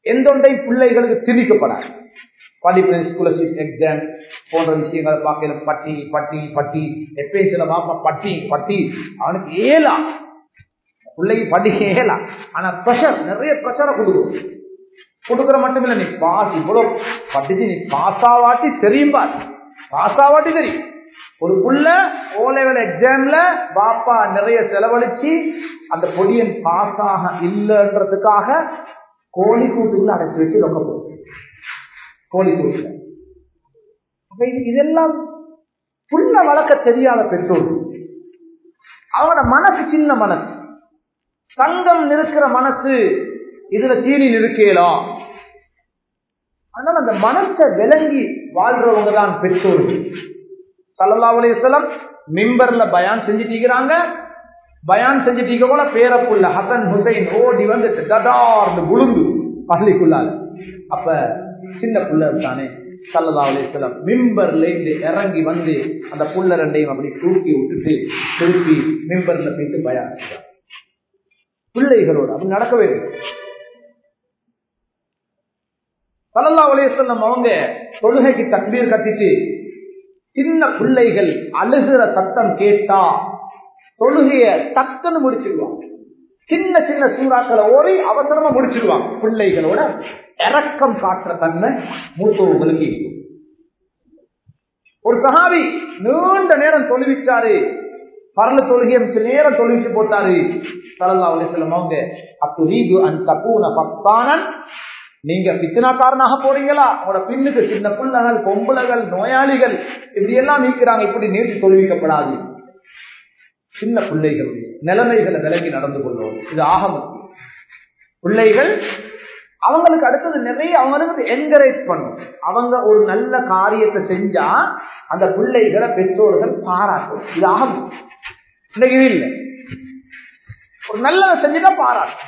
எந்த ஒன்றை பிள்ளைகளுக்கு திணிக்கப்படாது படிப்பு ஸ்காலர்ஷிப் எக்ஸாம் போன்ற விஷயங்களை பார்க்கல பட்டி பட்டி பட்டி எப்பயும் சில பாப்பா பட்டி பட்டி அவனுக்கு ஏலா பிள்ளைக்கு படிக்க ஏலா ஆனா ப்ரெஷர் நிறைய ப்ரெஷரை கொடுக்கும் கொடுக்கற மட்டும் இல்ல நீ பாஸ் இவ்வளவு படிச்சு நீ பாஸ் ஆவாட்டி தெரியும் பாஸ் பாஸ் ஆவாட்டி தெரியும் ஒரு புள்ள ஓ லெவல் எக்ஸாம்ல பாப்பா நிறைய செலவழிச்சு அந்த பொடியன் பாஸ் ஆக இல்லைன்றதுக்காக கோழி கூட்டுக்குள்ள அடைச்சி வச்சு ரொக்க போகுது கோழி கூட்டுல அப்ப இது- இதெல்லாம் புள்ள வளர்க்க தெரியாத பெற்றோர் அவனோட மனசு சின்ன மனசு தங்கம் நிற்கிற மனசு இதுல சீனி நிற்கலாம் ஆனால் அந்த மனசை விளங்கி வாழ்றவங்க தான் பெற்றோர்கள் சல்லல்லாஹு அலைஹி வஸல்லம் மிம்பர்ல பயான் செஞ்சுட்டீங்கிறாங்க பயான் செஞ்சுட்டீங்க போல பேரப்புள்ள ஹசன் ஹுசைன் ஓடி வந்து தடார்னு விழுந்து பள்ளிக்குள்ளால அப்ப சின்ன புள்ள தானே சல்லல்லாஹு அலைஹி வஸல்லம் மிம்பர்ல இருந்து இறங்கி வந்து அந்த புள்ள ரெண்டையும் அப்படி தூக்கி விட்டுட்டு திருப்பி மிம்பர்ல போயிட்டு பயான் செஞ்சாங்க. பிள்ளைகளோடு அப்படி நடக்கவே இல்லை சல்லல்லா அலையம் அவங்க தொழுகைக்கு தக்பீர் கட்டிட்டு சின்ன பிள்ளைகள் அழுகிற சத்தம் கேட்டா தொழுகைய டக்குன்னு முடிச்சிடுவாங்க சின்ன சின்ன சூறாக்களை ஓடி அவசரமா முடிச்சிடுவாங்க பிள்ளைகளோட இறக்கம் காட்டுற தன்மை மூத்தவர்களுக்கு இருக்கும். ஒரு சஹாபி நீண்ட நேரம் தொழுவிச்சாரு பரல தொழுகை மிச்ச நேரம் தொழுவிச்சு போட்டாரு சல்லா அலிஸ்லம் அவங்க அத்துரீது அன் தப்பூன பத்தானன் நீங்க பித்தனாக்காரனாக போறீங்களா உங்களோட பின்னுக்கு சின்ன பிள்ளைகள் பொம்பளைகள் நோயாளிகள் இப்படி எல்லாம் நீக்கிறாங்க இப்படி நீட்டி தொழுவிக்கப்படாது சின்ன பிள்ளைகளுடைய நிலைமைகளை விலகி நடந்து கொள்வோம் இது ஆக முக்கியம் பிள்ளைகள் அவங்களுக்கு அடுத்தது நிறைய அவங்களுக்கு என்கரேஜ் பண்ணும் அவங்க ஒரு நல்ல காரியத்தை செஞ்சா அந்த பிள்ளைகளை பெற்றோர்கள் பாராட்டும் இது ஆக முக்கியம் இன்னைக்கு இது இல்லை ஒரு நல்லதை செஞ்சுட்டா பாராட்டும்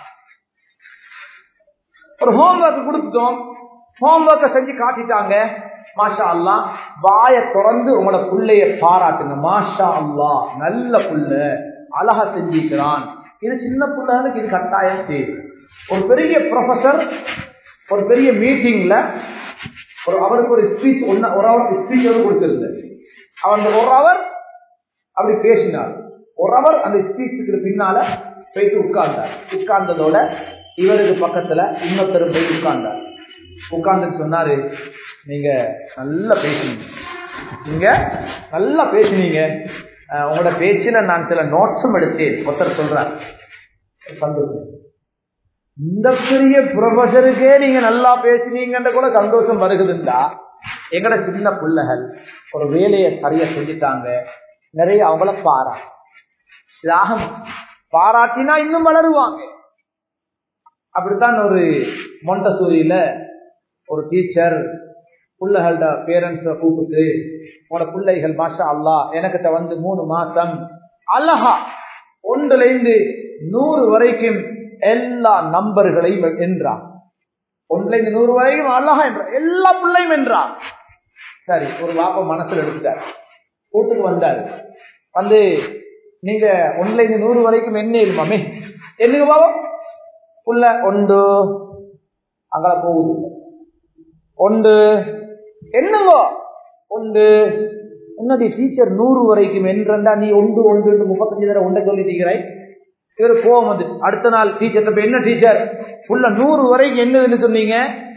ஒரு ஹோம்ஒர்க் கொடுத்தோம் ஹோம்ஒர்க்கை செஞ்சு காட்டிட்டாங்க மாஷா அல்லா வாய திறந்து உங்களோட புள்ளைய பாராட்டுங்க மாஷா அல்லா நல்ல புள்ள அழகா செஞ்சிருக்கிறான் இது சின்ன பிள்ளைகளுக்கு இது கட்டாயம் தேவை ஒரு பெரிய ப்ரொஃபசர் ஒரு பெரிய மீட்டிங்ல ஒரு அவருக்கு ஒரு ஸ்பீச் ஒன்னு ஒரு அவர் ஸ்பீச் வந்து கொடுத்திருந்தார் அவர் அந்த ஒரு அவர் அப்படி பேசினார் ஒரு அவர் அந்த ஸ்பீச்சுக்கு பின்னால போயிட்டு உட்கார்ந்தார் உட்கார்ந்ததோட இவருக்கு பக்கத்துல இன்னொருத்தர் போய் உட்கார்ந்தார் உட்கார்ந்து சொன்னாரு நீங்க நல்லா பேசுனீங்க நீங்க நல்லா பேசுனீங்க அஹ் உங்களோட பேச்சுல நான் சில நோட்ஸும் எடுத்தேன் ஒருத்தர் சொல்றார் சந்தோஷம் இந்த பெரிய ப்ரொஃபஸருக்கே நீங்க நல்லா பேசுனீங்கன்ற கூட சந்தோஷம் வருகுதுண்டா எங்கட சின்ன பிள்ளைகள் ஒரு வேலையை சரியா செஞ்சுட்டாங்க நிறைய அவங்கள பாரா இதாக பாராட்டினா இன்னும் வளருவாங்க அப்படித்தான் ஒரு மொண்டசூரியில ஒரு டீச்சர் பிள்ளைகளோட பேரண்ட்ஸ கூப்பிட்டு உங்களோட பிள்ளைகள் மாஷா அல்லா எனக்கிட்ட வந்து மூணு மாசம் அழகா ஒன்றுல இருந்து நூறு வரைக்கும் எல்லா நம்பர்களையும் என்றான் ஒன்றுல இருந்து நூறு வரைக்கும் அழகா என்றான் எல்லா பிள்ளையும் என்றான் சரி ஒரு வாப்ப மனசுல எடுத்தார் வீட்டுக்கு வந்தார் வந்து நீங்க ஒன்றுல இருந்து நூறு வரைக்கும் என்ன இருமாமே என்னங்க பாவம் புள்ள ஒன்று அங்கே போகுது ஒன்று என்னங்கோ ஒன்று என்னடி டீச்சர் நூறு வரைக்கும் என்றா நீ ஒன்று ஒன்று முப்பத்தஞ்சு தடவை ஒன்றை சொல்லிட்டீங்கிறாய் இவர் கோவம் வந்து அடுத்த நாள் டீச்சர் என்ன டீச்சர் புள்ள நூறு வரைக்கும் என்னதுன்னு சொன்னீங்க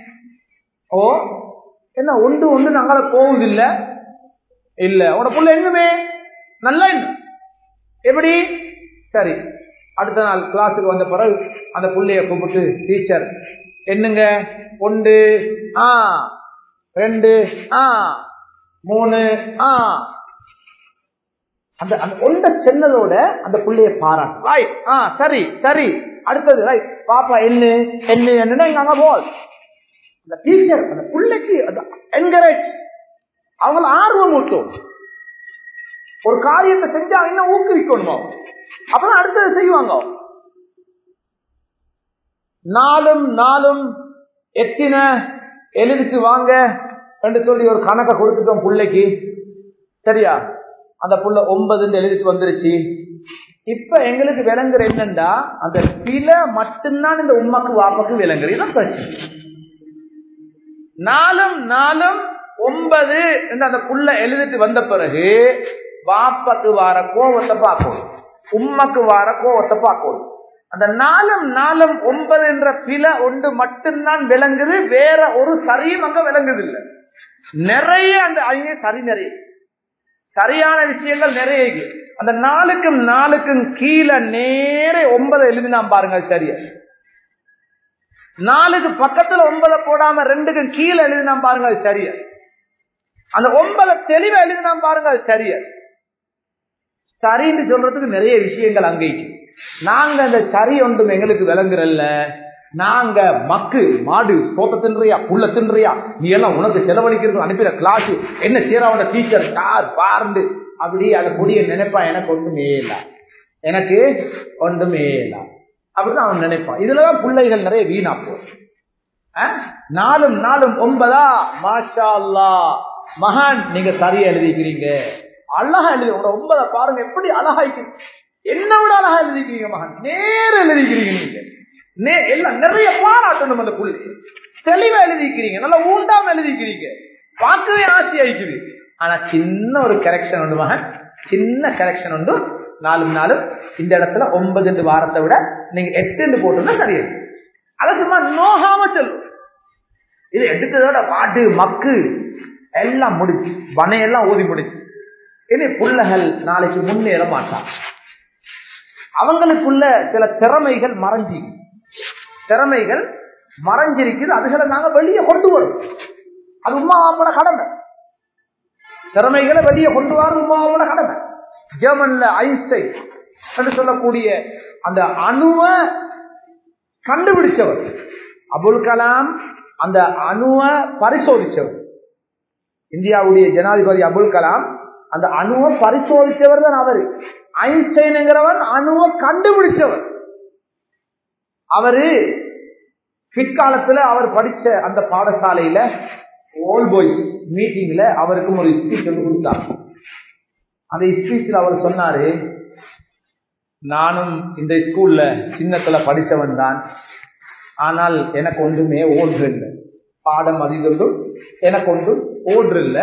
ஓ என்ன ஒன்று ஒன்று நாங்கள போகுது இல்ல இல்ல உன புள்ள என்னமே நல்ல எண்ணம் எப்படி சரி அடுத்த நாள் கிளாஸுக்கு வந்த பிறகு அந்த புள்ளைய கூப்பிட்டு டீச்சர் என்னங்க ஒன்று ஆ ரெண்டு ஆ மூணு ஆ அந்த அந்த ஒன்றை சென்னதோட அந்த புள்ளைய பாராட்டு ரைட் ஆ சரி சரி அடுத்தது ரைட் பாப்பா என்ன என்ன என்னன்னா இங்க அங்க போல் அந்த டீச்சர் அந்த பிள்ளைக்கு என்கரேஜ் அவங்கள ஆர்வம் ஊட்டும் ஒரு காரியத்தை செஞ்சா இன்னும் ஊக்குவிக்கணும் அப்பதான் அடுத்தது செய்வாங்க நாளும் நாளும் எத்தின எழுதிட்டு வாங்க என்று சொல்லி ஒரு கணக்கை கொடுத்துட்டோம் பிள்ளைக்கு சரியா அந்த புள்ள ஒன்பதுன்னு எழுதிட்டு வந்துருச்சு இப்ப எங்களுக்கு விளங்குற என்னண்டா அந்த பிழை மட்டும்தான் இந்த உமாக்கு வாப்பாக்கு விளங்குற இதான் பிரச்சனை நாலும் நாலும் ஒன்பது என்று அந்த புள்ள எழுதிட்டு வந்த பிறகு வாப்பக்கு வார கோவத்தை பார்க்கணும் உம்மக்கு வார கோவத்தை பார்க்கணும் அந்த நாலும் நாலும் ஒன்பது என்ற பில ஒன்று மட்டும்தான் விளங்குது வேற ஒரு சரியும் அங்க விளங்குது இல்லை நிறைய அந்த அங்கே சரி நிறைய சரியான விஷயங்கள் நிறைய இருக்கு. அந்த நாலுக்கும் நாலுக்கும் கீழே நேரே ஒன்பதை எழுதினாம் பாருங்க அது சரியா நாலுக்கு பக்கத்துல ஒன்பதை போடாம ரெண்டுக்கும் கீழே எழுதினாம் பாருங்க அது சரியா அந்த ஒன்பதை தெளிவா எழுதினாம் பாருங்க அது சரியா சரின்னு சொல்றதுக்கு நிறைய விஷயங்கள் அங்கே இருக்கு. நாங்க அந்த சரி ஒன்றும் எங்களுக்கு விளங்குறல்ல நாங்க மக்கு மாடு தோட்ட தின்றியா புள்ள தின்றியா நீ எல்லாம் உனக்கு செலவழிக்கிறது அனுப்பின கிளாஸ் என்ன செய்யறவன டீச்சர் கார் பார்ந்து அப்படி அந்த கொடிய நினைப்பா எனக்கு ஒன்றுமே இல்ல எனக்கு ஒன்றுமே இல்ல அப்படிதான் அவன் நினைப்பான் இதுலதான் பிள்ளைகள் நிறைய வீணா போகும் அஹ்? நாலும் நாலும் ஒன்பதா மாஷா அல்லா மகான் நீங்க சரியா எழுதிக்கிறீங்க அழகா எழுதி உங்க ஒன்பதை பாருங்க எப்படி அழகா இருக்கு என்ன விட அழகா எழுதிக்கிறீங்க மகான் நேர எழுதிக்கிறீங்க நீங்க நே- எல்லாம் நிறைய பாராட்டணும் அந்த புள்ளி தெளிவா எழுதிக்கிறீங்க நல்லா ஊண்டாம எழுதிக்கிறீங்க பார்க்கவே ஆசையாயிக்குது ஆனா சின்ன ஒரு கரெக்ஷன் உண்டு மகன் சின்ன கரெக்ஷன் உண்டு நாலும் நாளும் இந்த இடத்துல ஒன்பது ரெண்டு வாரத்தை விட நீங்க எட்டு ரெண்டு போட்டுன்னா சரியா அதை சும்மா நோகாம சொல்லும் இது எடுத்ததோட பாட்டு மக்கு எல்லாம் முடிச்சு வனையெல்லாம் ஊதி முடிச்சு இனி புள்ளகள் நாளைக்கு முன்னேற மாட்டான் அவங்களுக்குள்ள சில திறமைகள் மறைஞ்சி திறமைகள் மறைஞ்சிருக்குது அதுகளை நாங்க வெளியே கொண்டு வரும் அது உமாவோட கடமை திறமைகளை வெளியே கொண்டு வர உமாவோட கடமை ஜெர்மன்ல ஐன்ஸ்டைன் என்று சொல்லக்கூடிய அந்த அணுவை கண்டுபிடிச்சவர் அபுல் கலாம் அந்த அணுவை பரிசோதிச்சவர் இந்தியாவுடைய ஜனாதிபதி அபுல் கலாம் அந்த அணுவை பரிசோதிச்சவர் தான் அவர் ஐன்ஸ்டைனுங்கிறவன் அணுவை கண்டுபிடிச்சவர் அவரு பிற்காலத்துல அவர் படிச்ச அந்த பாடசாலையில ஓல் பாய்ஸ் மீட்டிங்ல அவருக்கும் ஒரு ஸ்பீச் வந்து கொடுத்தார் அந்த ஸ்பீச்ல அவர் சொன்னாரு நானும் இந்த ஸ்கூல்ல சின்னத்துல படிச்சவன் தான் ஆனால் எனக்கு ஒன்றுமே ஓன்று இல்லை பாடம் அதிகம் எனக்கு ஒன்றும் ஓன்று இல்லை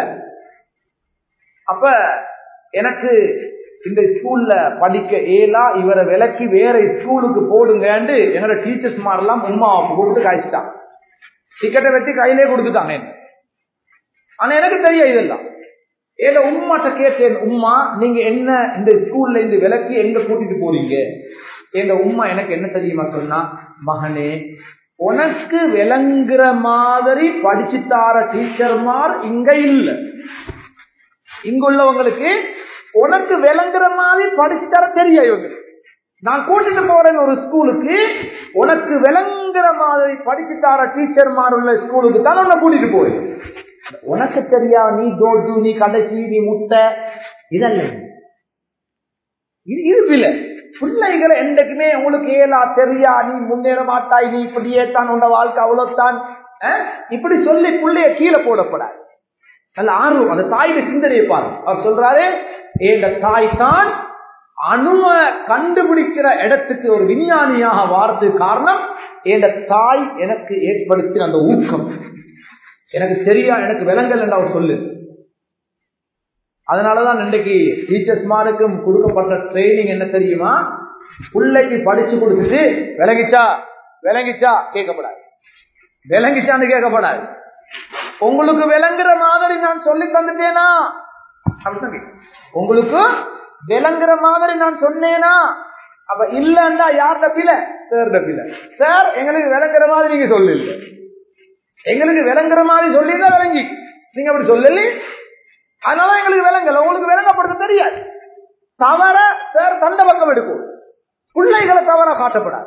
அப்ப எனக்கு இந்த ஸ்கூல்ல படிக்க ஏலா இவரை விலக்கி வேற ஸ்கூலுக்கு போடுங்கன்னு என்னோட டீச்சர்ஸ் மாதிரிலாம் உமா கொடுத்து காய்ச்சிட்டான் டிக்கெட்டை வெட்டி கையிலே கொடுத்துட்டாங்க என்ன. ஆனா எனக்கு தெரியும் இதெல்லாம் ஏதோ உம்மாட்ட கேட்டேன் உம்மா நீங்க என்ன இந்த ஸ்கூல்ல இருந்து விலக்கி எங்க கூட்டிட்டு போறீங்க எங்க உம்மா எனக்கு என்ன தெரியுமா சொன்னா மகனே உனக்கு விளங்குற மாதிரி படிச்சு தார டீச்சர்மார் இங்க இல்ல இங்குள்ளவங்களுக்கு உனக்கு விளங்குற மாதிரி படிச்சு தர தெரியும் இவங்களுக்கு நான் கூட்டிட்டு போறேன் ஒரு ஸ்கூலுக்கு உனக்கு விளங்குற மாதிரி படிச்சு தர டீச்சர்மார் உள்ள ஸ்கூலுக்கு தான் உன்னை கூட்டிட்டு போய் உனக்கு தெரியா நீ தோட்டு நீ கடைசி நீ முட்டை இதல்ல இது இது பிள்ளை பிள்ளைகளை என்றைக்குமே உங்களுக்கு ஏலா தெரியா நீ முன்னேற மாட்டாய் நீ இப்படியே தான் உண்ட வாழ்க்கை அவ்வளவுதான் அஹ், இப்படி சொல்லி பிள்ளைய கீழே போடக்கூடாது நல்ல ஆர்வம் அந்த தாயோட சிந்தனையை பாருங்க அவர் சொல்றாரு எங்க தாய் தான் அணுவ கண்டுபிடிக்கிற இடத்துக்கு ஒரு விஞ்ஞானியாக வாரதுக்கு காரணம் என் தாய் எனக்கு ஏற்படுத்தின அந்த ஊக்கம் எனக்கு தெரியா எனக்கு விலங்கல் என்று அவர் சொல்லு அதனாலதான் இன்றைக்கு டீச்சர்ஸ் மாருக்கும் கொடுக்கப்பட்ட ட்ரைனிங் என்ன தெரியுமா பிள்ளைக்கு படிச்சு கொடுத்துட்டு விளங்கிச்சா விளங்கிச்சா கேட்கப்படாது விளங்கிச்சான்னு கேட்கப்படாது உங்களுக்கு விளங்குற மாதிரி நான் சொல்லி தந்துட்டேனா அப்படிதான் கேட்கும். உங்களுக்கு விளங்குற மாதிரி நான் சொன்னேனா அப்ப இல்லன்னா யார்ட பில சார் பில சார் எங்களுக்கு விளங்குற மாதிரி நீங்க சொல்லல எங்களுக்கு விளங்குற மாதிரி சொல்லிதான் விளங்கி நீங்க அப்படி சொல்லல அதனால எங்களுக்கு விளங்கல உங்களுக்கு விளங்கப்படுத்த தெரியாது தவற சார் தண்டை பக்கம் எடுக்கும் பிள்ளைகளை தவற காட்டப்படாது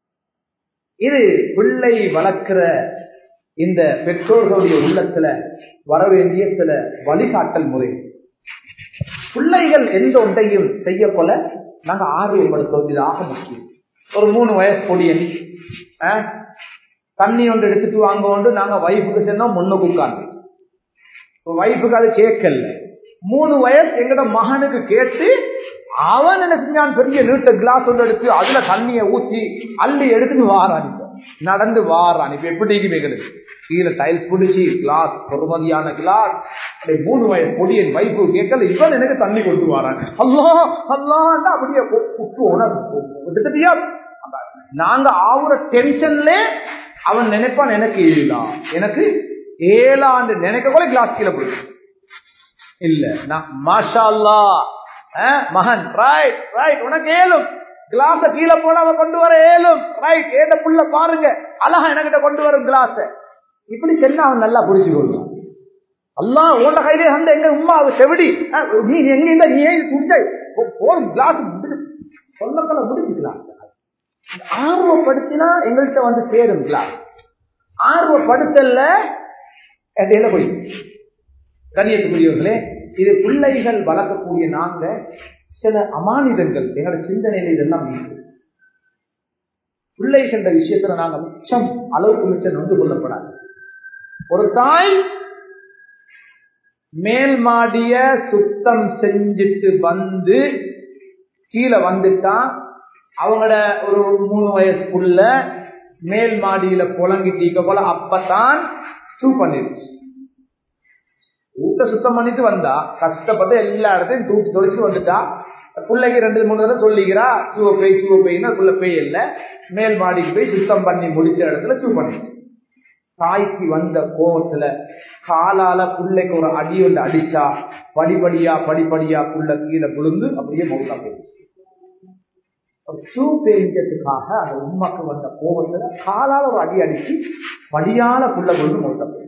இது பிள்ளை வளர்க்கிற இந்த பெற்றோர்களுடைய உள்ளத்துல வர வேண்டிய சில வழிகாட்டல் முறை பிள்ளைகள் எந்த ஒன்றையும் செய்ய போல நாங்க ஆர்வப்படுத்துவது இது ஆக முக்கியம் ஒரு மூணு வயசு பொடியன் ஆ, தண்ணி ஒன்று எடுத்துட்டு வாங்க கொண்டு நாங்க வைஃபுக்கு சொன்னோம் முன்னுக்கு உட்கார்ந்து வைஃபுக்கு அது கேட்கல மூணு வயசு எங்கட மகனுக்கு கேட்டு அவன் என்ன செஞ்சான் பெரிய நீட்ட கிளாஸ் ஒன்று எடுத்து அதுல தண்ணியை ஊத்தி அள்ளி எடுத்துட்டு வாரான் இப்ப நடந்து வாரான் இப்ப எப்படி இருக்குது எங்களுக்கு கீழே டைல்ஸ் பிடிச்சி கிளாஸ் பொறுமதியான கிளாஸ் மூணு வயசு பொடியன் வைப்பு கேட்கல இவன் எனக்கு தண்ணி கொண்டு வரான் அல்லா அல்லாண்டா அப்படியே விட்டுட்டியா நாங்க ஆகுற டென்ஷன்ல அவன் நினைப்பான் எனக்கு ஏழா எனக்கு ஏழாண்டு நினைக்க கூட கிளாஸ் கீழே பிடிக்கும் இல்ல நான் மாஷா அல்லா மகன் ரைட் ரைட் உனக்கு ஏழும் கிளாஸ கீழே போல அவன் கொண்டு வர ஏழும் ரைட் ஏத புள்ள பாருங்க அழகா என்கிட்ட கொண்டு வரும் கிளாஸ இப்படி சொன்னா அவன் நல்லா புரிச்சு கொள்வான் அல்லா உன்ன கையிலே வந்து எங்க உமா செவிடி நீ எங்க இந்த நீ ஏன் குடிச்ச போதும் கிளாஸ் சொல்லக்கல முடிச்சுக்கலாம் ஆர்வப்படுத்தினா எங்கள்கிட்ட வந்து சேரும் கிளாஸ் ஆர்வப்படுத்தல இடையில போய் கண்ணியத்துக்குரியவர்களே இது பிள்ளைகள் வளர்க்கக்கூடிய நாங்க சில அமானிதங்கள் எங்களோட சிந்தனையில இதெல்லாம் இருக்கு பிள்ளைகள விஷயத்துல நாங்க மிச்சம் அளவுக்கு மிச்சம் நொந்து கொள்ளப்படாது ஒரு தாய் மேல் மாடிய சுத்தம் செஞ்சுட்டு வந்து கீழே வந்துட்டா அவங்களோட ஒரு மூணு வயசுக்குள்ள மேல் மாடியில புழங்கிட்டீங்க போல அப்பதான் சூ பண்ணிருச்சு வீட்டை சுத்தம் பண்ணிட்டு வந்தா கஷ்டப்பட்டு எல்லா இடத்தையும் தூக்கி தொலைச்சு வந்துட்டா பிள்ளைக்கு ரெண்டு மூணு தடவை சொல்லிக்கிறா சூவ பெய் சூவ பெய்னா புள்ள பெய் இல்லை மேல் மாடிக்கு போய் சுத்தம் பண்ணி முடிச்ச இடத்துல சூ பண்ணி தாய்க்கு வந்த கோபத்துல காலால புள்ளைக்கு ஒரு அடி வந்து அடிச்சா படிப்படியா படிப்படியா புள்ள கீழே விழுந்து அப்படியே மௌத்தா போயிடுச்சு சூ பெய்ஞ்சதுக்காக அந்த உண்மைக்கு வந்த கோபத்துல காலால ஒரு அடி அடிச்சு படியால புள்ள விழுந்து மௌத்தா போயிடுச்சு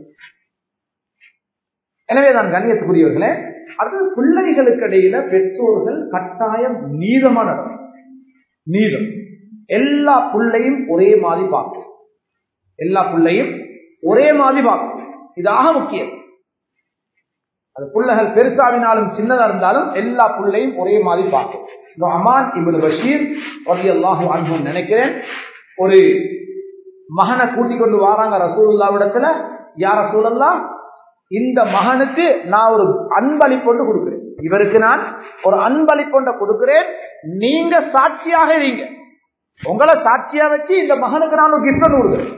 எனவே நான் கண்ணியத்துக்குரியவர்களே அடுத்தது பிள்ளைகளுக்கு இடையில பெற்றோர்கள் கட்டாயம் நீதமா நடக்கும் நீதம் எல்லா புள்ளையும் ஒரே மாதிரி பார்க்கும் எல்லா புள்ளையும் ஒரே மாதிரி பார்க்கும் இதாக முக்கியம் அது புள்ளைகள் பெருசாவினாலும் சின்னதா இருந்தாலும் எல்லா புள்ளையும் ஒரே மாதிரி பார்க்கும் அமான் இபுல் பஷீர் அல்லாஹு அன்பும் நினைக்கிறேன் ஒரு மகனை கூட்டிக் கொண்டு வராங்க ரசூல்லாவிடத்துல யார் ரசூலல்லா இந்த மகனுக்கு நான் ஒரு அன்பளிப்பொண்டு கொடுக்கிறேன் இவருக்கு நான் ஒரு அன்பளிப்பொண்ட கொடுக்கிறேன் நீங்க சாட்சியாக இருங்க உங்களை சாட்சியா வச்சு இந்த மகனுக்கு நான் ஒரு கிஃப்ட் கொடுக்குறேன்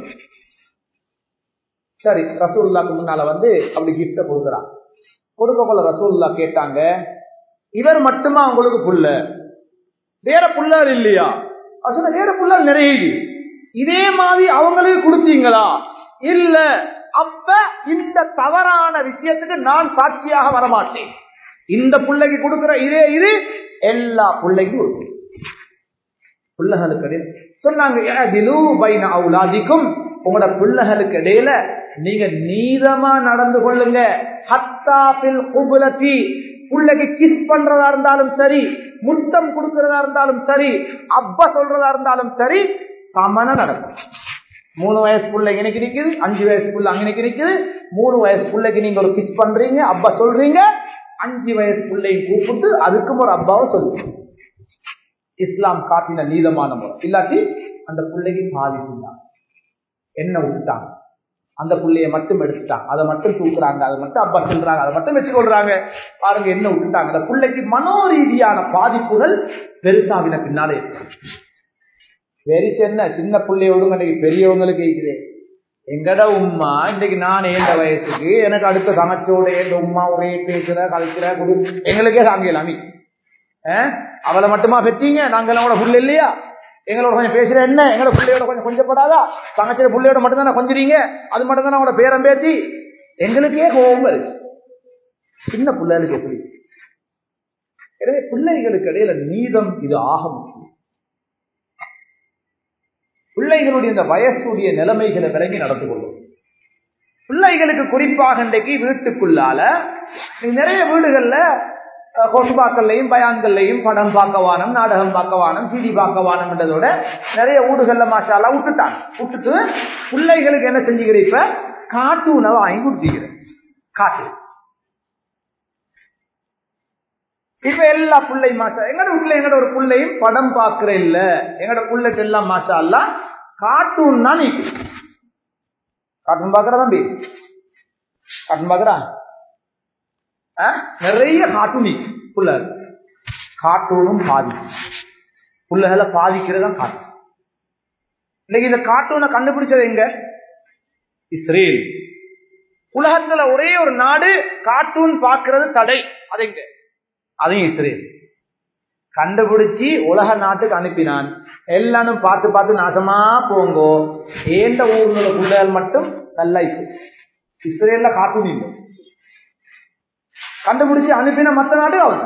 சரி ரசூல்லாக்கு முன்னால வந்து அப்படி கிஃப்ட கொடுக்குறான் கொடுக்க போல ரசூல்லா கேட்டாங்க இவர் மட்டுமா உங்களுக்கு புள்ள வேற புள்ளார் இல்லையா அசல வேற புள்ளார் நிறைய இதே மாதிரி அவங்களுக்கு கொடுத்தீங்களா இல்ல அப்ப இந்த தவறான விஷயத்துக்கு நான் சாட்சியாக வரமாட்டேன் இந்த பிள்ளைக்கு கொடுக்கிற இதே இது எல்லா பிள்ளைக்கும் கொடுக்கும் பிள்ளைகளுக்கு சொன்னாங்க உங்களோட பிள்ளைகளுக்கு இடையில நீங்க நீதமா நடந்து கொள்ளுங்க ஹத்தாபில் உபுலத்தி பிள்ளைக்கு கிஸ் பண்றதா இருந்தாலும் சரி முத்தம் கொடுக்கறதா இருந்தாலும் சரி அப்பா சொல்றதா இருந்தாலும் சரி சமன நடக்கும் மூணு வயசு புள்ள இணைக்கு நிக்குது அஞ்சு வயசு புள்ள அங்கே நிக்குது மூணு வயசு பிள்ளைக்கு நீங்க ஒரு கிஸ் பண்றீங்க அப்பா சொல்றீங்க அஞ்சு வயசு பிள்ளையும் கூப்பிட்டு அதுக்கும் ஒரு அப்பாவை சொல்லுங்க இஸ்லாம் காட்டின நீதமான முறை இல்லாட்டி அந்த பிள்ளைக்கு பாதிப்புதான் என்ன விட்டுட்டாங்க அந்த பிள்ளைய மட்டும் எடுத்துட்டாங்க அதை மட்டும் தூக்குறாங்க அதை மட்டும் அப்பா சொல்றாங்க அதை மட்டும் வச்சுக்கொள்றாங்க பாருங்க என்ன விட்டுட்டாங்க அந்த பிள்ளைக்கு மனோரீதியான பாதிப்புகள் பெருசாவின பின்னாலே வெறிச்சு என்ன சின்ன பிள்ளையோடு இன்னைக்கு பெரியவங்களுக்கு இருக்குது எங்கட உமா இன்னைக்கு நான் ஏந்த வயசுக்கு எனக்கு அடுத்த சமச்சோட ஏந்த உமா ஒரே பேசுற கழிக்கிற குடு எங்களுக்கே தாங்கலாம் நீ அவளை மட்டுமா பெற்றீங்க நாங்க கூட புள்ள இல்லையா எங்களோட கொஞ்சம் பேசுற என்ன எங்களோட பிள்ளையோட கொஞ்சம் கொஞ்சப்படாதா தங்கச்சிர பிள்ளையோட மட்டும் தானே கொஞ்சறீங்க அது மட்டும் தானே அவங்களோட பேரம் பேத்தி எங்களுக்கே கோபம் வருது சின்ன பிள்ளைகளுக்கு எப்படி எனவே பிள்ளைகளுக்கு இடையில நீதம் இது ஆக முக்கியம் பிள்ளைகளுடைய இந்த வயசுடைய நிலைமைகளை விளங்கி நடந்து கொள்ளும் பிள்ளைகளுக்கு குறிப்பாக இன்றைக்கு வீட்டுக்குள்ளால நிறைய வீடுகள்ல கொசுபாக்கள்லையும் பயான்கள்லையும் படம் பார்க்கவானம் நாடகம் பார்க்கவானம் சிடி பார்க்கவானம்ன்றதோட நிறைய வீடுகள்ல மாஷாலா விட்டுட்டாங்க விட்டுட்டு பிள்ளைகளுக்கு என்ன செஞ்சுக்கிற இப்ப காட்டு உணவை வாங்கி கொடுத்துக்கிற காட்டு இப்ப எல்லா பிள்ளை மாசா எங்கட வீட்டுல எங்கட ஒரு பிள்ளையும் படம் பாக்குற இல்ல எங்கட பிள்ளைக்கு எல்லாம் மாசா அல்ல கார்ட்டூன் தான் நீக்கு கார்ட்டூன் பாக்குற தம்பி கார்ட்டூன் பாக்குறா நிறைய கார்ட்டூன் நீக்கு புள்ள கார்ட்டூனும் பாதிக்கும் புள்ளைகளை பாதிக்கிறதா கார்ட்டூன் இன்னைக்கு இந்த கார்ட்டூனை கண்டுபிடிச்சது எங்க இஸ்ரேல் உலகத்துல ஒரே ஒரு நாடு கார்ட்டூன் பார்க்கிறது தடை அது எங்க அதையும் இஸ்ரேல் கண்டுபிடிச்சு உலக நாட்டுக்கு அனுப்பினான் எல்லாரும் பார்த்து பார்த்து நாசமா போங்கோ ஏந்த ஊர்ல பிள்ளைகள் மட்டும் நல்லா இருக்கு இஸ்ரேல்ல கார்ட்டூன் இல்லை கண்டுபிடிச்சு அனுப்பின மத்த நாடு அவன்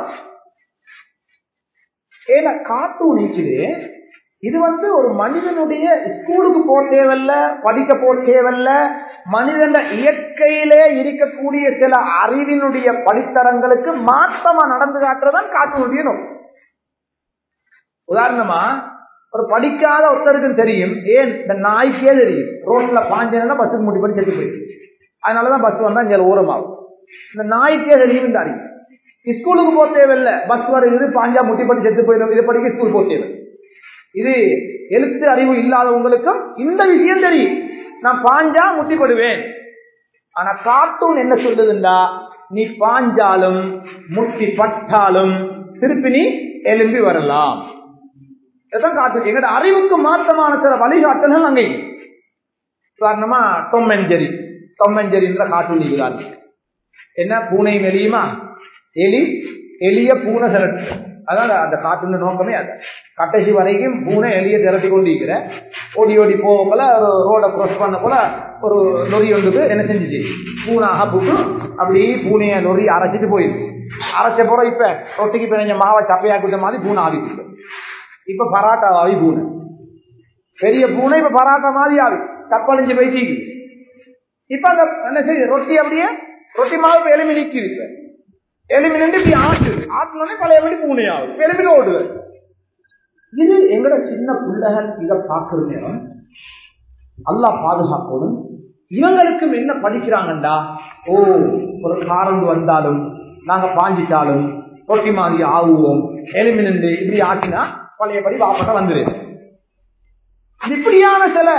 ஏன்னா கார்ட்டூன் இருக்குது இது வந்து ஒரு மனிதனுடைய ஸ்கூலுக்கு போக தேவையில்ல படிக்க போக தேவையில்ல மனிதன இயற்கையிலே இருக்கக்கூடிய சில அறிவினுடைய படித்தரங்களுக்கு மாற்றமா நடந்து காட்டுறதான் கார்ட்டூனுடைய நோக்கம் உதாரணமா ஒரு படிக்காத ஒருத்தருக்கும் தெரியும் ஏன் இந்த நாய்க்கே தெரியும் ரோட்ல பாஞ்சனா பஸ்ஸுக்கு முடி பண்ணி செத்து போயிருக்கு அதனாலதான் பஸ் வந்தா இங்க ஓரமாகும் இந்த நாய்க்கே தெரியும் இந்த அறிவு ஸ்கூலுக்கு போக தேவையில்லை பஸ் வருகிறது பாஞ்சா முட்டி பண்ணி செத்து போயிடும் இதை படிக்க ஸ்கூல் போக தேவை இது எழுத்து அறிவு இல்லாதவங்களுக்கும் இந்த விஷயம் தெரியும் நான் பாஞ்சா முட்டிப்படுவேன் ஆனா கார்ட்டூன் என்ன சொல்லுதுண்டா நீ பாஞ்சாலும் முட்டி பட்டாலும் திருப்பி நீ எலும்பி வரலாம் இதான் காட்டு எங்கட அறிவுக்கு மாற்றமான சில வழிகாட்டல்கள் அங்கே உதாரணமா தொம்மஞ்சரி தொம்மஞ்சரின்ற கார்ட்டூன் இருக்கிறார்கள் என்ன பூனையும் எலியுமா எலி எலிய பூனை திரட்டு அதான் அந்த கார்ட்டூன் நோக்கமே அது கடைசி வரைக்கும் பூனை எலிய திரட்டி கொண்டு இருக்கிற ஓடி ஓடி போக போல ஒரு ரோட கிராஸ் பண்ண போல ஒரு லொரி ஒன்றுக்கு என்ன செஞ்சுச்சு பூனை அகப்புட்டு அப்படி பூனைய லொரி அரைச்சிட்டு போயிருக்கு அரைச்ச போற இப்ப ரொட்டிக்கு பிணைஞ்ச மாவை சப்பையா கொடுத்த மாதிரி பூனை ஆவிட்டு இப்ப பராட்டா ஆவி பூனை பெரிய பூனை இப்ப பராட்டா மாதிரி ஆவி கப்பழிஞ்சு போய் தீக்கு இப்ப அந்த என்ன செய்யுது ரொட்டி அப்படியே ரொட்டி மாவு இப்ப எலும்பி நிக்குது இப்ப எலும்பி நின்று இப்படி ஆட்டு ஆட்டுனோடனே பழையபடி பூனை ஆகுது எலும்பில ஓடுது இது எங்கட சின்ன பிள்ளைகள் இதை பார்க்கிற நேரம் அல்லா பாதுகாக்கணும் இவங்களுக்கும் என்ன படிக்கிறாங்கண்டா ஓ ஒரு காரந்து வந்தாலும் நாங்க பாஞ்சிட்டாலும் ரொட்டி மாதிரி ஆகுவோம் எலும்பி நின்று இப்படி ஆட்டினா பழையபடி வாப்பட்ட வந்துருது இப்படியான சில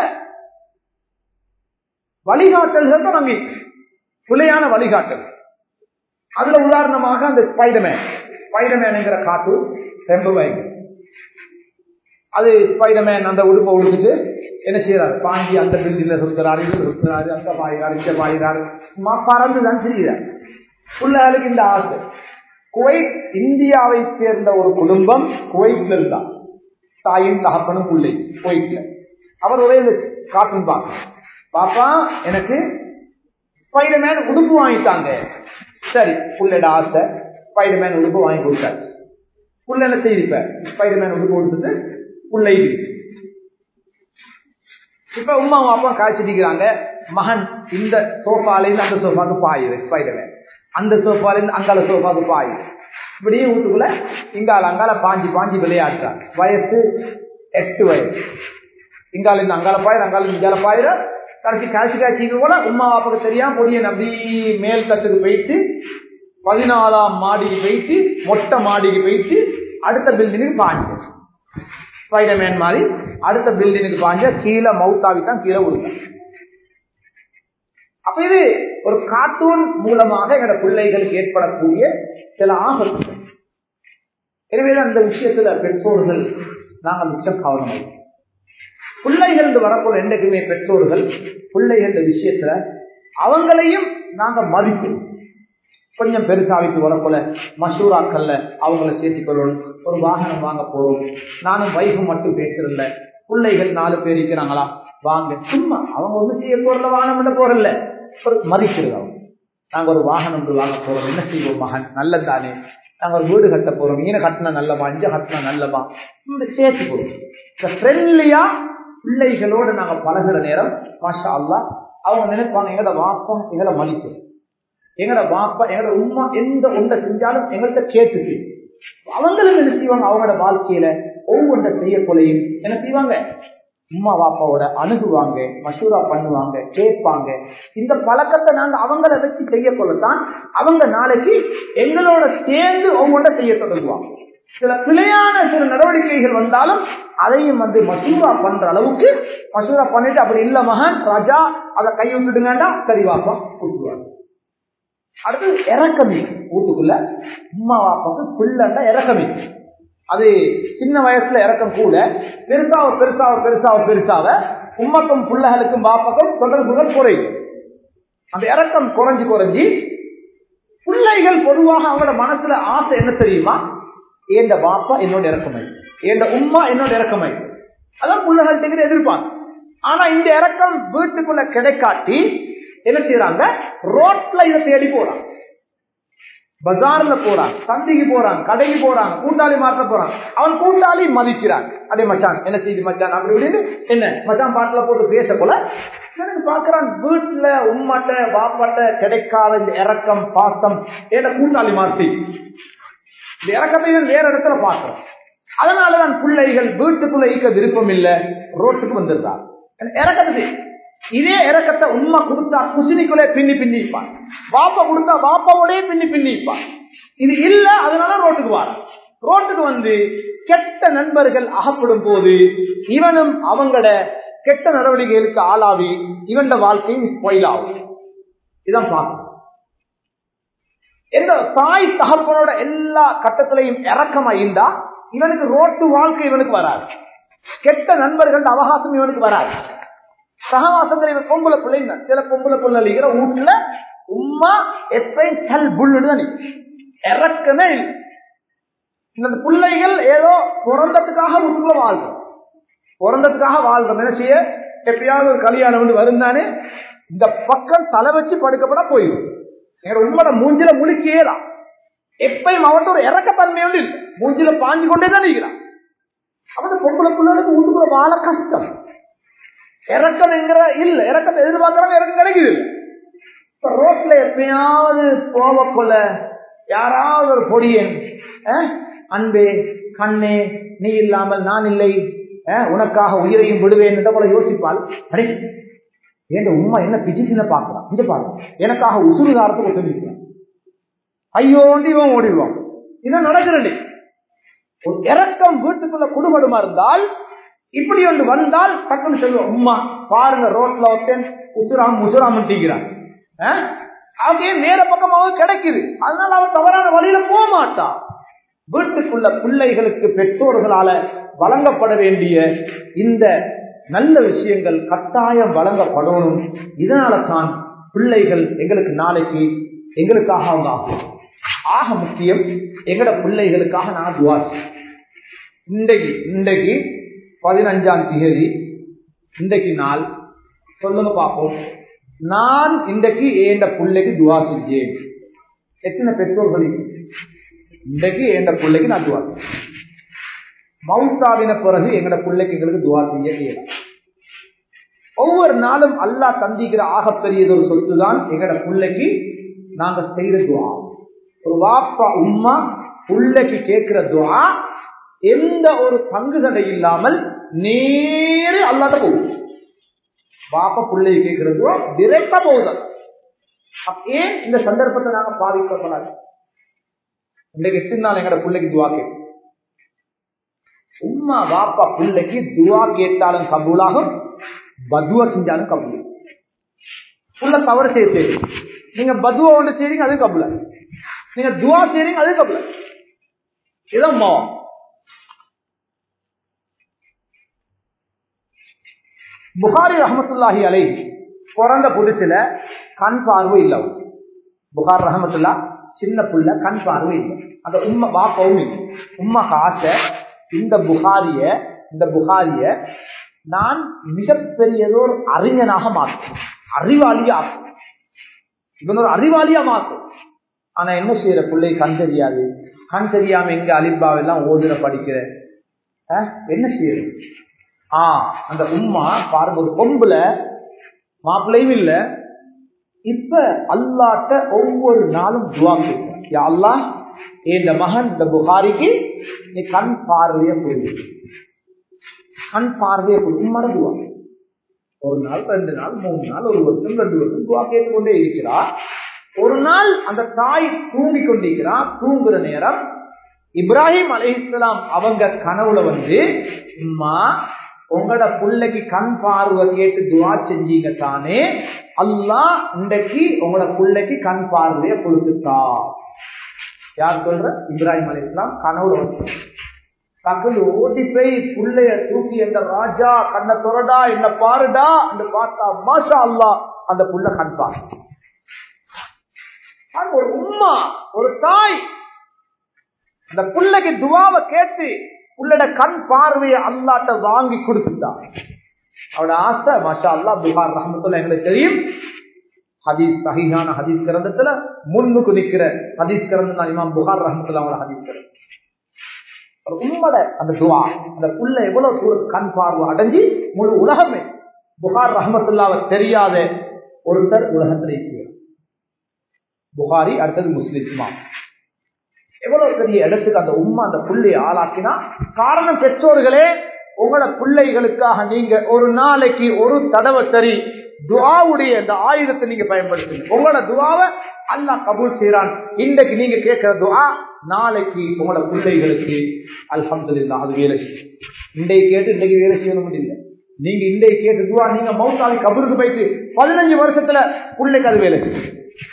வழிகாட்டல்கள் தான் அங்கே பிள்ளையான வழிகாட்டல் அதுல உதாரணமாக அந்த ஸ்பைடர்மேன் ஸ்பைடர்மேனுங்கிற காட்டு ரொம்ப பயங்கர அது ஸ்பைடர்மேன் அந்த உடுப்பை உடுத்துட்டு என்ன செய்யறாரு பாஞ்சி அந்த பில்டிங்ல சுத்துறாரு இது சுத்துறாரு அந்த பாயிறாரு இந்த பாயிறாரு பறந்து தான் செய்யறாரு பிள்ளைகளுக்கு இந்த ஆசை குவைத் இந்தியாவை சேர்ந்த ஒரு குடும்பம் குவைத்ல இருந்தா தாயும் தகப்பனும் பிள்ளை குவைத்ல அவர் ஒரே கார்ட்டூன் பார்க்க பாப்பா எனக்கு ஸ்பைடர்மேன் உடுப்பு வாங்கிட்டாங்க சரி புள்ளட ஆசை ஸ்பைடர்மேன் உடுப்பு வாங்கி கொடுத்தாச்சு புள்ள என்ன செய்திருப்ப ஸ்பைடர்மேன் உடுப்பு கொடுத்துட்டு புள்ளை இப்ப உமா அப்பா காய்ச்சிருக்கிறாங்க மகன் இந்த சோஃபால இருந்து அந்த சோஃபாக்கு பாயுது ஸ்பைடர்மேன் அந்த சோஃபால இருந்து அங்கால சோஃபாக்கு பாயுது இப்படியே வீட்டுக்குள்ள இங்கால அங்கால பாஞ்சி பாஞ்சி விளையாடுறான் வயசு எட்டு வயசு இங்கால இருந்து அங்கால பாயிர அங்கால இங்கால பாயிர கடைசி காய்ச்சி காய்ச்சிக்கு கூட உமா பாப்பாக்கு தெரியாம பொடிய நம்பி மேல் தட்டுக்கு போயிட்டு பதினாலாம் மாடிக்கு போயிட்டு மொட்டை மாடிக்கு போயிட்டு அடுத்த பில்டிங்கு பாஞ்சு ஸ்பைடர்மேன் மாதிரி அடுத்த பில்டிங்க்கு பாஞ்ச கீழே மவுத்தாவி தான் கீழே விழுந்தான் அப்ப இது ஒரு கார்ட்டூன் மூலமாக எங்களோட பிள்ளைகளுக்கு ஏற்படக்கூடிய சில ஆபத்து எனவே அந்த விஷயத்துல பெற்றோர்கள் நாங்கள் மிச்சம் கவனம் பிள்ளைகள் வரப்போற என்றைக்குமே பெற்றோர்கள் பிள்ளைகள் விஷயத்துல அவங்களையும் நாங்க மதிக்கணும் கொஞ்சம் பெருசாவிக்கு வரப்போல மசூராக்கல்ல அவங்கள சேர்த்துக் கொள்ளணும் ஒரு வாகனம் வாங்க போறோம் நானும் வைஃபு மட்டும் பேசுறதில்ல பிள்ளைகள் நாலு பேர் இருக்கிறாங்களா வாங்க சும்மா அவங்க ஒண்ணும் செய்ய போறல வாகனம் பண்ண போறல ஒரு மதிக்கிறது அவங்க நாங்க ஒரு வாகனம் வாங்க போறோம் என்ன செய்வோம் மகன் நல்லதானே நாங்க ஒரு வீடு கட்ட போறோம் ஈன கட்டினா நல்லமா இஞ்ச கட்டினா நல்லமா இந்த சேர்த்து போறோம் இந்த ஃப்ரெண்ட்லியா பிள்ளைகளோட நாங்க பழகிற நேரம் மாஷா அல்லா அவங்க நினைப்பாங்க எங்கட வாப்பம் எங்களை மதிக்கும் எங்கட வாப்பா எங்கட உமா எந்த ஒன்றை செஞ்சாலும் எங்கள்கிட்ட கேட்டுச்சு அவங்களும் என்ன செய்வாங்க அவங்களோட வாழ்க்கையில ஒவ்வொன்றை செய்யக்கொள்ளையும் என்ன செய்வாங்க உமா வாப்பாவோட அணுகுவாங்க மசூரா பண்ணுவாங்க கேட்பாங்க இந்த பழக்கத்தை நாங்க அவங்கள வச்சு செய்யக்கொள்ளத்தான் அவங்க நாளைக்கு எங்களோட சேர்ந்து ஒவ்வொன்றை செய்ய தொடங்குவாங்க சில பிழையான சில நடவடிக்கைகள் வந்தாலும் அதையும் வந்து மசூரா பண்ற அளவுக்கு மசூரா பண்ணிட்டு அப்படி இல்ல மகன் ராஜா அதை கை விட்டுடுங்கடா சரி வாப்பா கூட்டுவாங்க அடுத்து இறக்கமி வீட்டுக்குள்ள உமா வாப்பாக்கு பிள்ளைண்டா இறக்கமி அது சின்ன வயசுல இறக்கம் கூட பெருசாவ பெருசாவ பெருசாவ பெருசாவ உம்மக்கும் பிள்ளைகளுக்கும் பாப்பக்கும் தொடர்புகள் குறையும் அந்த இறக்கம் குறைஞ்சு குறைஞ்சி பிள்ளைகள் பொதுவாக அவங்களோட மனசுல ஆசை என்ன தெரியுமா ஏண்ட பாப்பா என்னோட இறக்கமை ஏண்ட உம்மா என்னோட இறக்கமை அதான் பிள்ளைகள்கிட்ட எதிர்பார்ப்பு ஆனா இந்த இறக்கம் வீட்டுக்குள்ள கிடைக்காட்டி என்ன செய்யறாங்க ரோட்ல இதை தேடி போறாங்க பஜார்ல போறான் சந்தைக்கு போறான் கடைக்கு போறான் கூட்டாளி மாற்ற போறான் அவன் கூட்டாளி மதிக்கிறான் அதே மச்சான் என்ன செய்தி மச்சான் அப்படி இப்படின்னு என்ன மச்சான் பாட்டுல போட்டு பேச போல எனக்கு பாக்குறான் வீட்டுல உம்மாட்ட பாப்பாட்ட கிடைக்காத இந்த இறக்கம் பாசம் என்ன கூட்டாளி மாற்றி இந்த இறக்கத்தை இவன் வேற இடத்துல பார்க்கிறோம் அதனாலதான் பிள்ளைகள் வீட்டுக்குள்ள ஈக்க விருப்பம் இல்ல ரோட்டுக்கு வந்துருந்தார் இறக்கத்தை இதே இறக்கத்தை உண்மை கொடுத்தா குசினிக்குள்ளே பின்னி பின்னிப்பான் வாப்பா கொடுத்தா வாப்பாவோடய பின்னி பின்னிப்பான் இது இல்ல அதனால ரோட்டுக்கு வார ரோட்டுக்கு வந்து கெட்ட நண்பர்கள் அகப்படும் போது இவனும் அவங்களோட கெட்ட நடவடிக்கைகளுக்கு ஆளாவி இவன் வாழ்க்கையும் பொயிலாகும் இதான் பார்க்கணும் எந்த தாய் தகப்பனோட எல்லா கட்டத்திலையும் இறக்கமா இருந்தா இவனுக்கு ரோட்டு வாழ்க்கை இவனுக்கு வராது கெட்ட நண்பர்கள் அவகாசம் இவனுக்கு வராது சகவாசத்துல இவன் பொம்பளை பிள்ளைங்க சில பொம்பளை பிள்ளை இருக்கிற வீட்டுல உமா எப்பயும் சல் புல்லுன்னு தான் இறக்கமே இல்லை இந்த பிள்ளைகள் ஏதோ பிறந்ததுக்காக வீட்டுக்குள்ள வாழ்றோம் பிறந்ததுக்காக வாழ்றோம் என்ன செய்ய எப்பயாவது ஒரு கல்யாணம் வந்து வருந்தானே இந்த பக்கம் தலை வச்சு படுக்கப்பட போயிடும் எங்க உண்மையோட மூஞ்சில முழுக்கியேதான் எப்பயும் அவன்கிட்ட ஒரு இறக்கத்தன்மை வந்து இல்லை மூஞ்சில பாஞ்சு கொண்டே தான் இருக்கிறான் அவன் பொம்பளை பிள்ளைகளுக்கு வீட்டுக்குள்ள வாழ கஷ்டம் இறக்கம் என்கிற இல்ல இறக்கத்தை எதிர்பார்க்கறாங்க இறக்கம் கிடைக்குது இப்ப ரோட்ல எப்பயாவது போவக்கொள்ள யாராவது ஒரு பொடியன் அன்பே கண்ணே நீ இல்லாமல் நான் இல்லை உனக்காக உயிரையும் விடுவேன் என்ற போல யோசிப்பாள் அடே என் உண்மை என்ன பிஜிசின பாக்குறான் இங்க பாரு எனக்காக உசுறுகாரத்தை ஒத்துழைக்கிறான் ஐயோண்டி இவன் ஓடிடுவான் இதான் நடக்கிறேன் ஒரு இறக்கம் வீட்டுக்குள்ள குடுபடுமா இருந்தால் இப்படி ஒன்று வந்தால் டக்குன்னு சொல்லுவோம் உம்மா பாருங்க ரோட்ல ஒருத்தன் உசுராம் முசுராம் டீக்கிறான் அவங்க வேற பக்கமாக கிடைக்குது அதனால அவன் தவறான வழியில போக மாட்டான் வீட்டுக்குள்ள பிள்ளைகளுக்கு பெற்றோர்களால வழங்கப்பட வேண்டிய இந்த நல்ல விஷயங்கள் கட்டாயம் வழங்கப்படணும் இதனால தான் பிள்ளைகள் எங்களுக்கு நாளைக்கு எங்களுக்காக அவங்க ஆகும் ஆக முக்கியம் எங்கட பிள்ளைகளுக்காக நான் துவா இன்றைக்கு இன்றைக்கு பதினஞ்சாம் தேதி இன்றைக்கு நாள் சொல்லுங்க பார்ப்போம் நான் இன்றைக்கு ஏண்ட பிள்ளைக்கு துவா செஞ்சேன் எத்தனை பெற்றோர்கள் இன்றைக்கு ஏண்ட பிள்ளைக்கு நான் துவா மவுத்தாவின பிறகு எங்கட பிள்ளைக்கு எங்களுக்கு துவா செய்ய இயலாம் ஒவ்வொரு நாளும் அல்லா தந்திக்கிற ஆகப்பெரியது ஒரு சொத்து தான் எங்கட பிள்ளைக்கு நாங்க செய்யற துவா ஒரு வாப்பா உம்மா பிள்ளைக்கு கேட்கிற துவா எந்த ஒரு பங்குதடை இல்லாமல் நேரே அல்லாத போகும் பாப்பா பிள்ளையை கேட்கிறது டிரெக்டா போகுது ஏன் இந்த சந்தர்ப்பத்தை நாங்க பாதிக்கப்படாது இன்றைக்கு எத்தனை நாள் எங்கட பிள்ளைக்கு துவா கேட்கும் உம்மா பாப்பா பிள்ளைக்கு துவா கேட்டாலும் கபூலாகும் பதுவா செஞ்சாலும் கபூல் புள்ள தவறு செய்ய தெரியும் நீங்க பதுவா ஒன்று செய்றீங்க அது கபுல நீங்க துவா செய்றீங்க அது கபுல இதான் மாவம் புகாரி ரஹமத்துல்லாஹி அலை பிறந்த புதுசுல கண் பார்வை இல்லை புகார் ரஹமத்துல்லா சின்ன புள்ள கண் பார்வை இல்லை அந்த உண்மை பாப்பவும் இல்லை உண்மை ஆசை இந்த புகாரிய இந்த புகாரிய நான் மிகப்பெரியதோர் அறிஞனாக மாற்றேன் அறிவாளியா இவன் ஒரு அறிவாளியா மாற்றும் ஆனா என்ன செய்யற பிள்ளை கண் தெரியாது கண் தெரியாம எங்க அலிபாவெல்லாம் ஓதுற படிக்கிற என்ன செய்யறது ஆ அந்த உம்மா பாருங்க ஒரு பொம்புல மாப்பிள்ளையும் இல்ல இப்ப அல்லாட்ட ஒவ்வொரு நாளும் துவா கேட்கிறேன் அல்லா இந்த மகன் இந்த புகாரிக்கு நீ கண் பார்வைய போயிடு கண் பார்வைய போய் உம்மட துவா ஒரு நாள் ரெண்டு நாள் மூணு நாள் ஒரு வருஷம் ரெண்டு வருஷம் துவா கேட்டுக்கொண்டே இருக்கிறார் ஒரு நாள் அந்த தாய் தூங்கி கொண்டிருக்கிறார் தூங்குற நேரம் இப்ராஹிம் அலி இஸ்லாம் அவங்க கனவுல வந்து உம்மா உங்களோட பிள்ளைக்கு கண் பார்வை கேட்டு துவா செஞ்சீங்க தானே அல்லா இன்றைக்கு உங்களோட பிள்ளைக்கு கண் பார்வைய கொடுத்துட்டா யார் சொல்ற இப்ராஹிம் அலி இஸ்லாம் கனவுல வந்து பகல் ஓடி போய் புள்ளைய தூக்கி என்ற ராஜா கண்ணை துறடா என்ன பாருடா என்று பார்த்தா மாஷா அல்லா அந்த புள்ள கண் பாரு ஒரு உம்மா ஒரு தாய் அந்த புள்ளைக்கு துவாவை கேட்டு புள்ளட கண் பார்வையை அல்லாட்ட வாங்கி கொடுத்துட்டா அவட ஆசை மாஷா அல்லா புகார் ரஹமத்துல எங்களுக்கு தெரியும் ஹதீஸ் சஹீஹான ஹதீஸ் கிரந்தத்துல முன்னுக்கு நிக்கிற ஹதீஸ் கிரந்தம் தான் இமாம் புகார் ரஹமத்துல அவங்கள ஹதீஸ் கிரந்தம் உண்மட அந்த துவா அந்த புள்ள எவ்வளவு தூரம் கண் பார்வை அடைஞ்சு முழு உலகமே புகார் ரஹமத்துல்லாவை தெரியாத ஒருத்தர் உலகத்தில் இருக்கிறார் புகாரி அடுத்தது முஸ்லிம் இமாம் எவ்வளவு பெரிய இடத்துக்கு அந்த உண்மை அந்த புள்ளையை ஆளாக்கினா காரணம் பெற்றோர்களே உங்களோட பிள்ளைகளுக்காக நீங்க ஒரு நாளைக்கு ஒரு தடவை சரி துவாவுடைய அந்த ஆயுதத்தை நீங்க பயன்படுத்துங்க உங்களோட துவாவை அல்லா கபூல் செய்யறான் இன்றைக்கு நீங்க கேட்கிற துவா நாளைக்கு உங்களோட பிள்ளைகளுக்கு அல்ஹம்துல்லா அது வேலை செய்யும் இன்றைக்கு கேட்டு இன்றைக்கு வேலை செய்யணும் முடியல நீங்க இன்றைக்கு கேட்டு துவா நீங்க மௌத்தாவி கபருக்கு போயிட்டு பதினஞ்சு வருஷத்துல பிள்ளைக்கு அது வேலை செய்யும்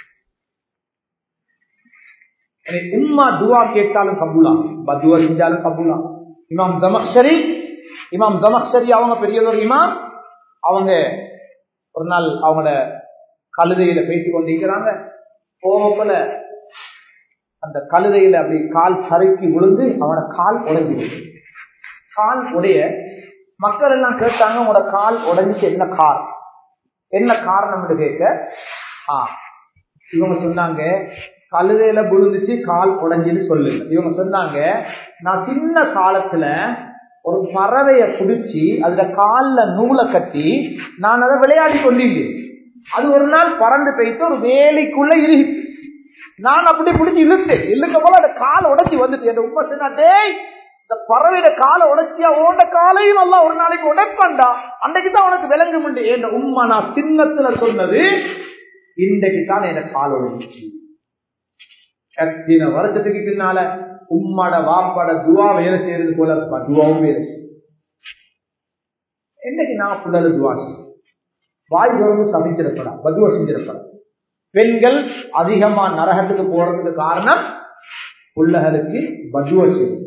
உம்மா துவா கேட்டாலும் கபூலாம் பத்துவா செஞ்சாலும் கபூலாம் இமாம் ஜமக்ஷரி இமாம் ஜமக்ஷரி அவங்க பெரியதொரு இமாம் அவங்க ஒரு நாள் அவங்களோட கழுதையில பேசிக் கொண்டிருக்கிறாங்க போகப்போல அந்த கழுதையில அப்படி கால் சறுக்கி விழுந்து அவனோட கால் உடைஞ்சு கால் உடைய மக்கள் எல்லாம் கேட்டாங்க உங்களோட கால் உடைஞ்சிச்சு என்ன கார் என்ன காரணம் கேட்க ஆ இவங்க சொன்னாங்க கழுதையில விழுந்துச்சு கால் உடைஞ்சுன்னு சொல்லு இவங்க சொன்னாங்க நான் சின்ன காலத்துல ஒரு பறவைய குடிச்சு அதுல கால்ல நூலை கட்டி நான் அதை விளையாடி கொண்டிருந்தேன் அது ஒரு நாள் பறந்து போயிட்டு ஒரு வேலைக்குள்ள இருக்கு நான் அப்படி பிடிச்சி இழுத்தேன் இழுக்க போல அந்த காலை உடைச்சி வந்துட்டு என் உண்மை சொன்னா டேய் இந்த பறவையில காலை உடைச்சியா ஓண்ட காலையும் எல்லாம் ஒரு நாளைக்கு உடைப்பான்டா அன்னைக்கு தான் உனக்கு விளங்க முடியும் என் உண்மை நான் சின்னத்துல சொன்னது இன்றைக்கு தான் எனக்கு கால் உடைஞ்சிச்சு எத்தனை வருஷத்துக்கு பின்னால உம்மட வாப்பட துவா வேலை செய்யறது போல துவாவும் வேலை செய்யும் என்னைக்கு நான் புள்ளது துவா செய்யும் வாய் திறந்து சமைச்சிருப்படா பதுவா செஞ்சிருப்படா பெண்கள் அதிகமா நரகத்துக்கு போறதுக்கு காரணம் புள்ளகளுக்கு பதுவா செய்யும்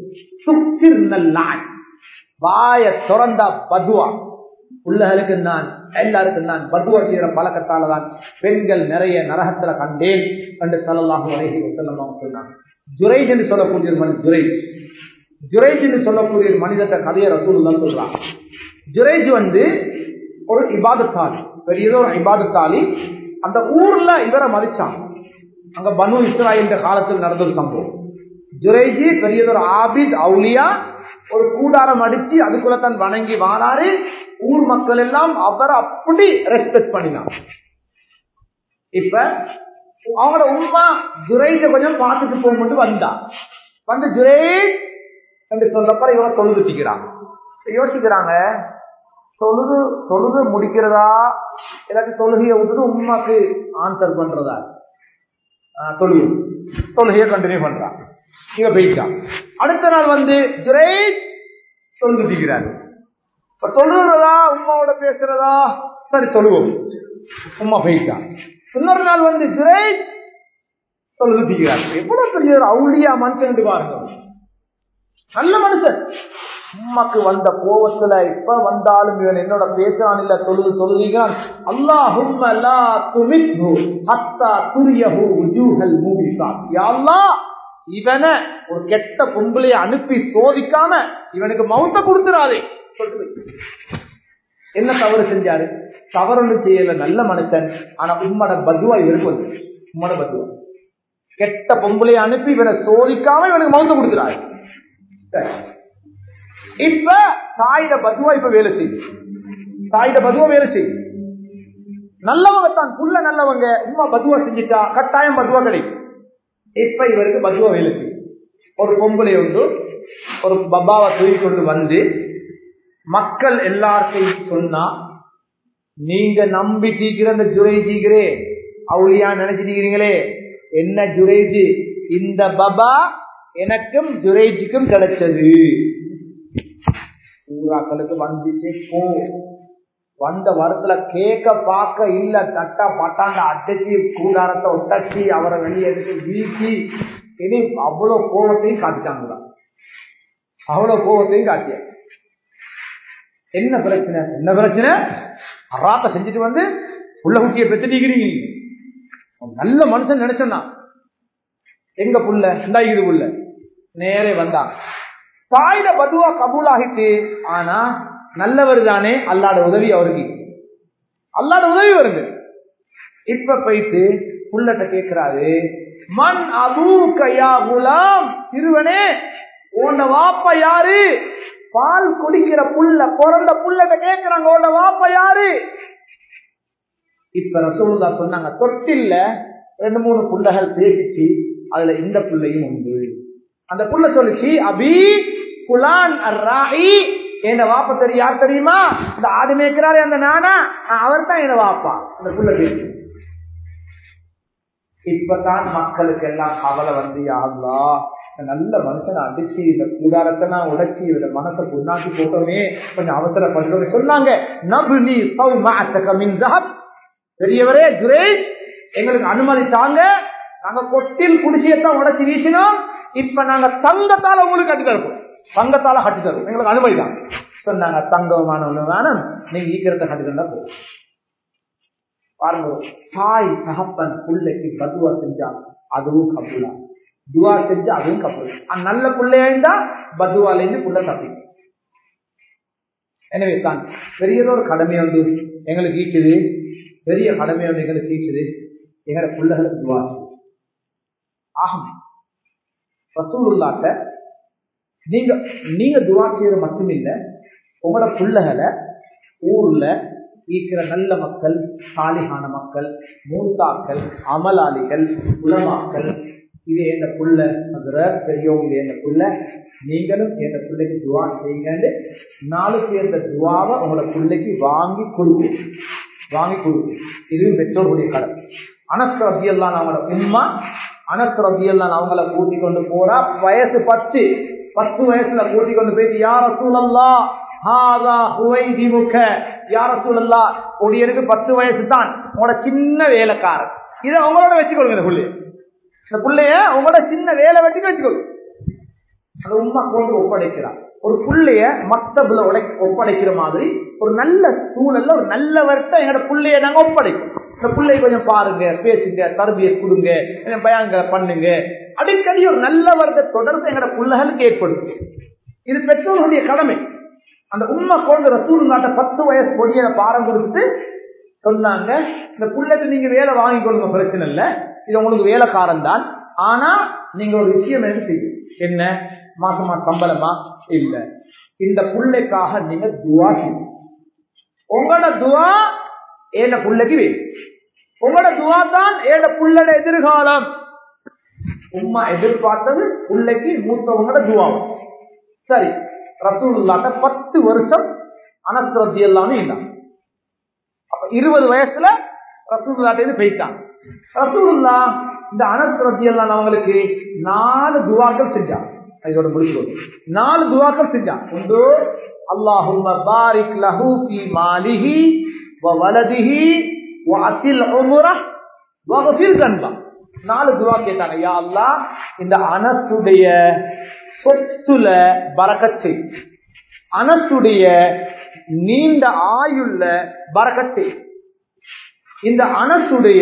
வாய திறந்தா பதுவா புள்ளகளுக்கு நான் எல்லாருக்கும் நான் பதுவா செய்யற பழக்கத்தால தான் பெண்கள் நிறைய நரகத்துல கண்டேன் கண்டு தலல்லாக வரைகி செல்லமாக சொன்னாங்க ஜுரைஜ் என்று சொல்லக்கூடிய ஒரு மனித ஜுரைஜ் ஜுரைஜ் என்று சொல்லக்கூடிய ஒரு மனிதத்தை கதையை ரசூல் தான் சொல்றாங்க ஜுரைஜ் வந்து ஒரு இபாதத்தாலி பெரியதோ ஒரு இபாதத்தாலி அந்த ஊர்ல இவரை மதிச்சான் அங்க பனு இஸ்ராயல் காலத்தில் நடந்த ஒரு சம்பவம் ஜுரைஜி பெரியதொரு ஆபித் அவுலியா ஒரு கூடாரம் அடிச்சு அதுக்குள்ள தான் வணங்கி வாழாரு ஊர் மக்கள் எல்லாம் அவரை அப்படி ரெஸ்பெக்ட் பண்ணினான் இப்ப அவங்களோட உண்மா ஜுரைஜ கொஞ்சம் பார்த்துட்டு போகும்போது வந்தா வந்து ஜுரேஜ் என்று சொல்லப்ப இவங்க தொழுதுட்டிக்கிறாங்க யோசிக்கிறாங்க தொழுது தொழுது முடிக்கிறதா இல்லாட்டி தொழுகையை விட்டுட்டு உண்மாக்கு ஆன்சர் பண்றதா தொழுகு தொழுகையை கண்டினியூ பண்றா இங்க போயிட்டான் அடுத்த நாள் வந்து ஜுரேஜ் தொழுதுட்டிக்கிறாரு இப்ப தொழுகிறதா உமாவோட பேசுறதா சரி தொழுவோம் உமா போயிட்டான் இன்னொரு நாள் வந்து ஜுரேஜ் தொழுதுட்டிக்கிறார் எவ்வளவு பெரிய ஒரு அவுளியா மனுஷன் பாருங்க நல்ல மனுஷன் உமாக்கு வந்த கோபத்துல இப்ப வந்தாலும் இவன் என்னோட பேசுறான் இல்ல தொழுது தொழுகிறான் அல்லாஹும் இவனை ஒரு கெட்ட பொம்பளைய அனுப்பி சோதிக்காம இவனுக்கு மௌத்த கொடுத்துறாதே என்ன தவறு செஞ்சாரு தவறு ஒன்று செய்யல நல்ல மனுஷன் ஆனா உம்மட பதுவா இவருக்கு வந்து உம்மட பதுவா கெட்ட பொம்பளைய அனுப்பி இவனை சோதிக்காம இவனுக்கு மௌத்த கொடுத்துறாரு இப்ப தாயிட பதுவா இப்ப வேலை செய்யுது தாயிட பதுவா வேலை செய்யுது நல்லவங்க தான் புள்ள நல்லவங்க உமா பதுவா செஞ்சுட்டா கட்டாயம் பதுவா கிடைக்கும் இப்ப இவருக்கு பதுவா வேலை செய்யும் ஒரு பொம்பளை உண்டு ஒரு பப்பாவை தூக்கி கொண்டு வந்து மக்கள் எல்லார்த்தையும் சொன்னா நீங்க நம்பி தீக்கிற அந்த ஜுரை தீக்கிறே அவளியா நினைச்சிருக்கிறீங்களே என்ன ஜுரைஜி இந்த பபா எனக்கும் ஜுரைஜிக்கும் கிடைச்சது ஊராக்களுக்கு வந்துச்சு போ வந்த வரத்துல கேட்க பார்க்க இல்ல தட்டா பட்டாண்ட அடைச்சி கூடாரத்தை ஒட்டச்சி அவரை வெளியே எடுத்து வீசி இனி அவ்வளவு கோபத்தையும் காட்டிட்டாங்களா அவ்வளவு கோபத்தையும் காட்டிய என்ன பிரச்சனை என்ன பிரச்சனை அராத்த செஞ்சுட்டு வந்து உள்ள குட்டியை பெத்துட்டீங்க நல்ல மனுஷன் நினைச்சோன்னா எங்க புள்ள இந்தாயிது புள்ள நேரே வந்தான் தாயிட பதுவா கபூலாகிட்டு ஆனா நல்லவர் தானே அல்லாட உதவி அவருக்கு அல்லாட உதவி வருது இப்ப போயிட்டு புள்ளட்ட கேட்கிறாரு மண் அபூக்கையா குலாம் திருவனே உன்ன வாப்ப யாரு பால் குடிக்கிற புள்ள பிறந்த புள்ளட்ட கேட்கிறாங்க உன்ன வாப்ப யாரு இப்ப ரசூலுல்லா சொன்னாங்க தொட்டில்ல ரெண்டு மூணு புள்ளகள் பேசிச்சு அதுல இந்த புள்ளையும் உண்டு அந்த புள்ள சொல்லிச்சு அபி குலான் அர்ராயி என்ன வாப்பா தெரியும் யார் தெரியுமா இந்த ஆடு மேய்க்கிறாரே அந்த நானா அவர் தான் என்ன வாப்பா அந்த புள்ள பேசி இப்பதான் மக்களுக்கு எல்லாம் கவலை வந்து யாருலா நல்ல மனுஷனை அடிச்சு இந்த கூடாரத்தை நான் உடைச்சி இவட மனசை புண்ணாக்கி போட்டோமே கொஞ்சம் அவசரப்பட்டோமே சொன்னாங்க நபுனி பெரியவரே குரேஷ் எங்களுக்கு அனுமதி தாங்க நாங்க கொட்டில் குடிசையத்தான் உடைச்சி வீசினோம் இப்ப நாங்க தங்கத்தால உங்களுக்கு கட்டி தருப்போம் தங்கத்தால கட்டி தருவோம் எங்களுக்கு அனுமதி தான் சொன்னாங்க தங்கமான ஒண்ணு வேணும் நீங்க ஈக்கிரத்தை கட்டி தந்தா போதும் பாருங்க தாய் தகப்பன் பிள்ளைக்கு பதுவா செஞ்சா அதுவும் கபுலா துவா செஞ்சா அதுவும் கபுலா நல்ல பிள்ளையா இருந்தா பதுவால இருந்து புள்ள தப்பி எனவே தான் பெரியதொரு கடமை வந்து எங்களுக்கு ஈக்குது பெரிய கடமை வந்து எங்களுக்கு ஈக்குது எங்களோட பிள்ளைகளுக்கு துவா ஆகும் ரசூலுல்லாட்ட நீங்க நீங்க துவா செய்யறது மட்டும் இல்ல உங்களோட பிள்ளைகளை ஊர்ல ஈக்கிற நல்ல மக்கள் சாலிகான மக்கள் மூத்தாக்கள் அமலாளிகள் உலமாக்கள் இது எந்த புள்ள அதுல பெரியவங்க எந்த புள்ள நீங்களும் எந்த பிள்ளைக்கு துவா செய்யுங்கன்னு நாலு பேர் துவாவை உங்களோட பிள்ளைக்கு வாங்கி கொடுக்கும் வாங்கி கொடுக்கும் இதுவும் பெற்றோர்களுடைய கடை அனஸ் ரபியெல்லாம் அவங்களோட உண்மா அனஸ் ரபியெல்லாம் அவங்கள கூட்டி கொண்டு போறா வயசு பத்து பத்து வயசுல கூட்டி கொண்டு போயிட்டு யார சூழல்லா யார சூழல்லா ஒடியனுக்கு பத்து வயசு தான் உங்களோட சின்ன வேலைக்காரன் இதை உங்களோட வச்சுக்கொள்ளுங்க இந்த புள்ளைய இந்த புள்ளைய உங்களோட சின்ன வேலை வெட்டிக்கு வச்சுக்கொள்ளுங்க அது உண்மை கொண்டு ஒப்படைக்கிறான் ஒரு புள்ளைய மக்தபுல உடை ஒப்படைக்கிற மாதிரி ஒரு நல்ல சூழல்ல ஒரு நல்ல வருத்தம் எங்களோட புள்ளைய நாங்க ஒப்படைக்கும் இந்த பிள்ளைய கொஞ்சம் பாருங்க பேசுங்க தரபியை கொடுங்க பயங்க பண்ணுங்க அடிக்கடி ஒரு நல்ல வருட தொடர்பு எங்களோட பிள்ளைகளுக்கு ஏற்படும் இது பெற்றோர்களுடைய கடமை அந்த உண்மை கொண்டு ரசூல் நாட்டை பத்து வயசு பொடியை பாரம் கொடுத்து சொன்னாங்க இந்த புள்ளைக்கு நீங்க வேலை வாங்கி கொடுங்க பிரச்சனை இல்லை இது உங்களுக்கு வேலைக்காரன் தான் ஆனா நீங்க ஒரு விஷயம் என்ன செய்யும் என்ன மாசமா சம்பளமா இல்ல இந்த புள்ளைக்காக நீங்க துவா செய்யும் உங்களோட துவா ஏன புள்ளைக்கு வேணும் உங்களோட துவா தான் ஏன புள்ளட எதிர்காலம் உமா எதிர்பார்த்தது பிள்ளைக்கு மூத்தவங்களோட துவாவும் சரி ரசூல்லாட்ட பத்து வருஷம் அனஸ்ரத்தி எல்லாமே இருந்தாங்க அப்ப இருபது வயசுல ரசூல்லாட்டே போயிட்டாங்க ரசூல்லா இந்த அனஸ்ரத்தி எல்லாம் அவங்களுக்கு நாலு துவாக்கள் செஞ்சாங்க இதோட முடிச்சுக்கோங்க நாலு துவாக்கள் செஞ்சாங்க ஒன்று அல்லாஹும் பாரிக் லஹு ஃபி மாலிஹி வ வலதிஹி வ அசில் உம்ரஹ் வ கஃபில் தன்பா நாலு துவா கேட்டாங்க யா அல்லாஹ் இந்த அனசுடைய சொத்துல பறக்கச்சை அனசுடைய நீண்ட ஆயுள்ள பறக்கச்சை இந்த அனசுடைய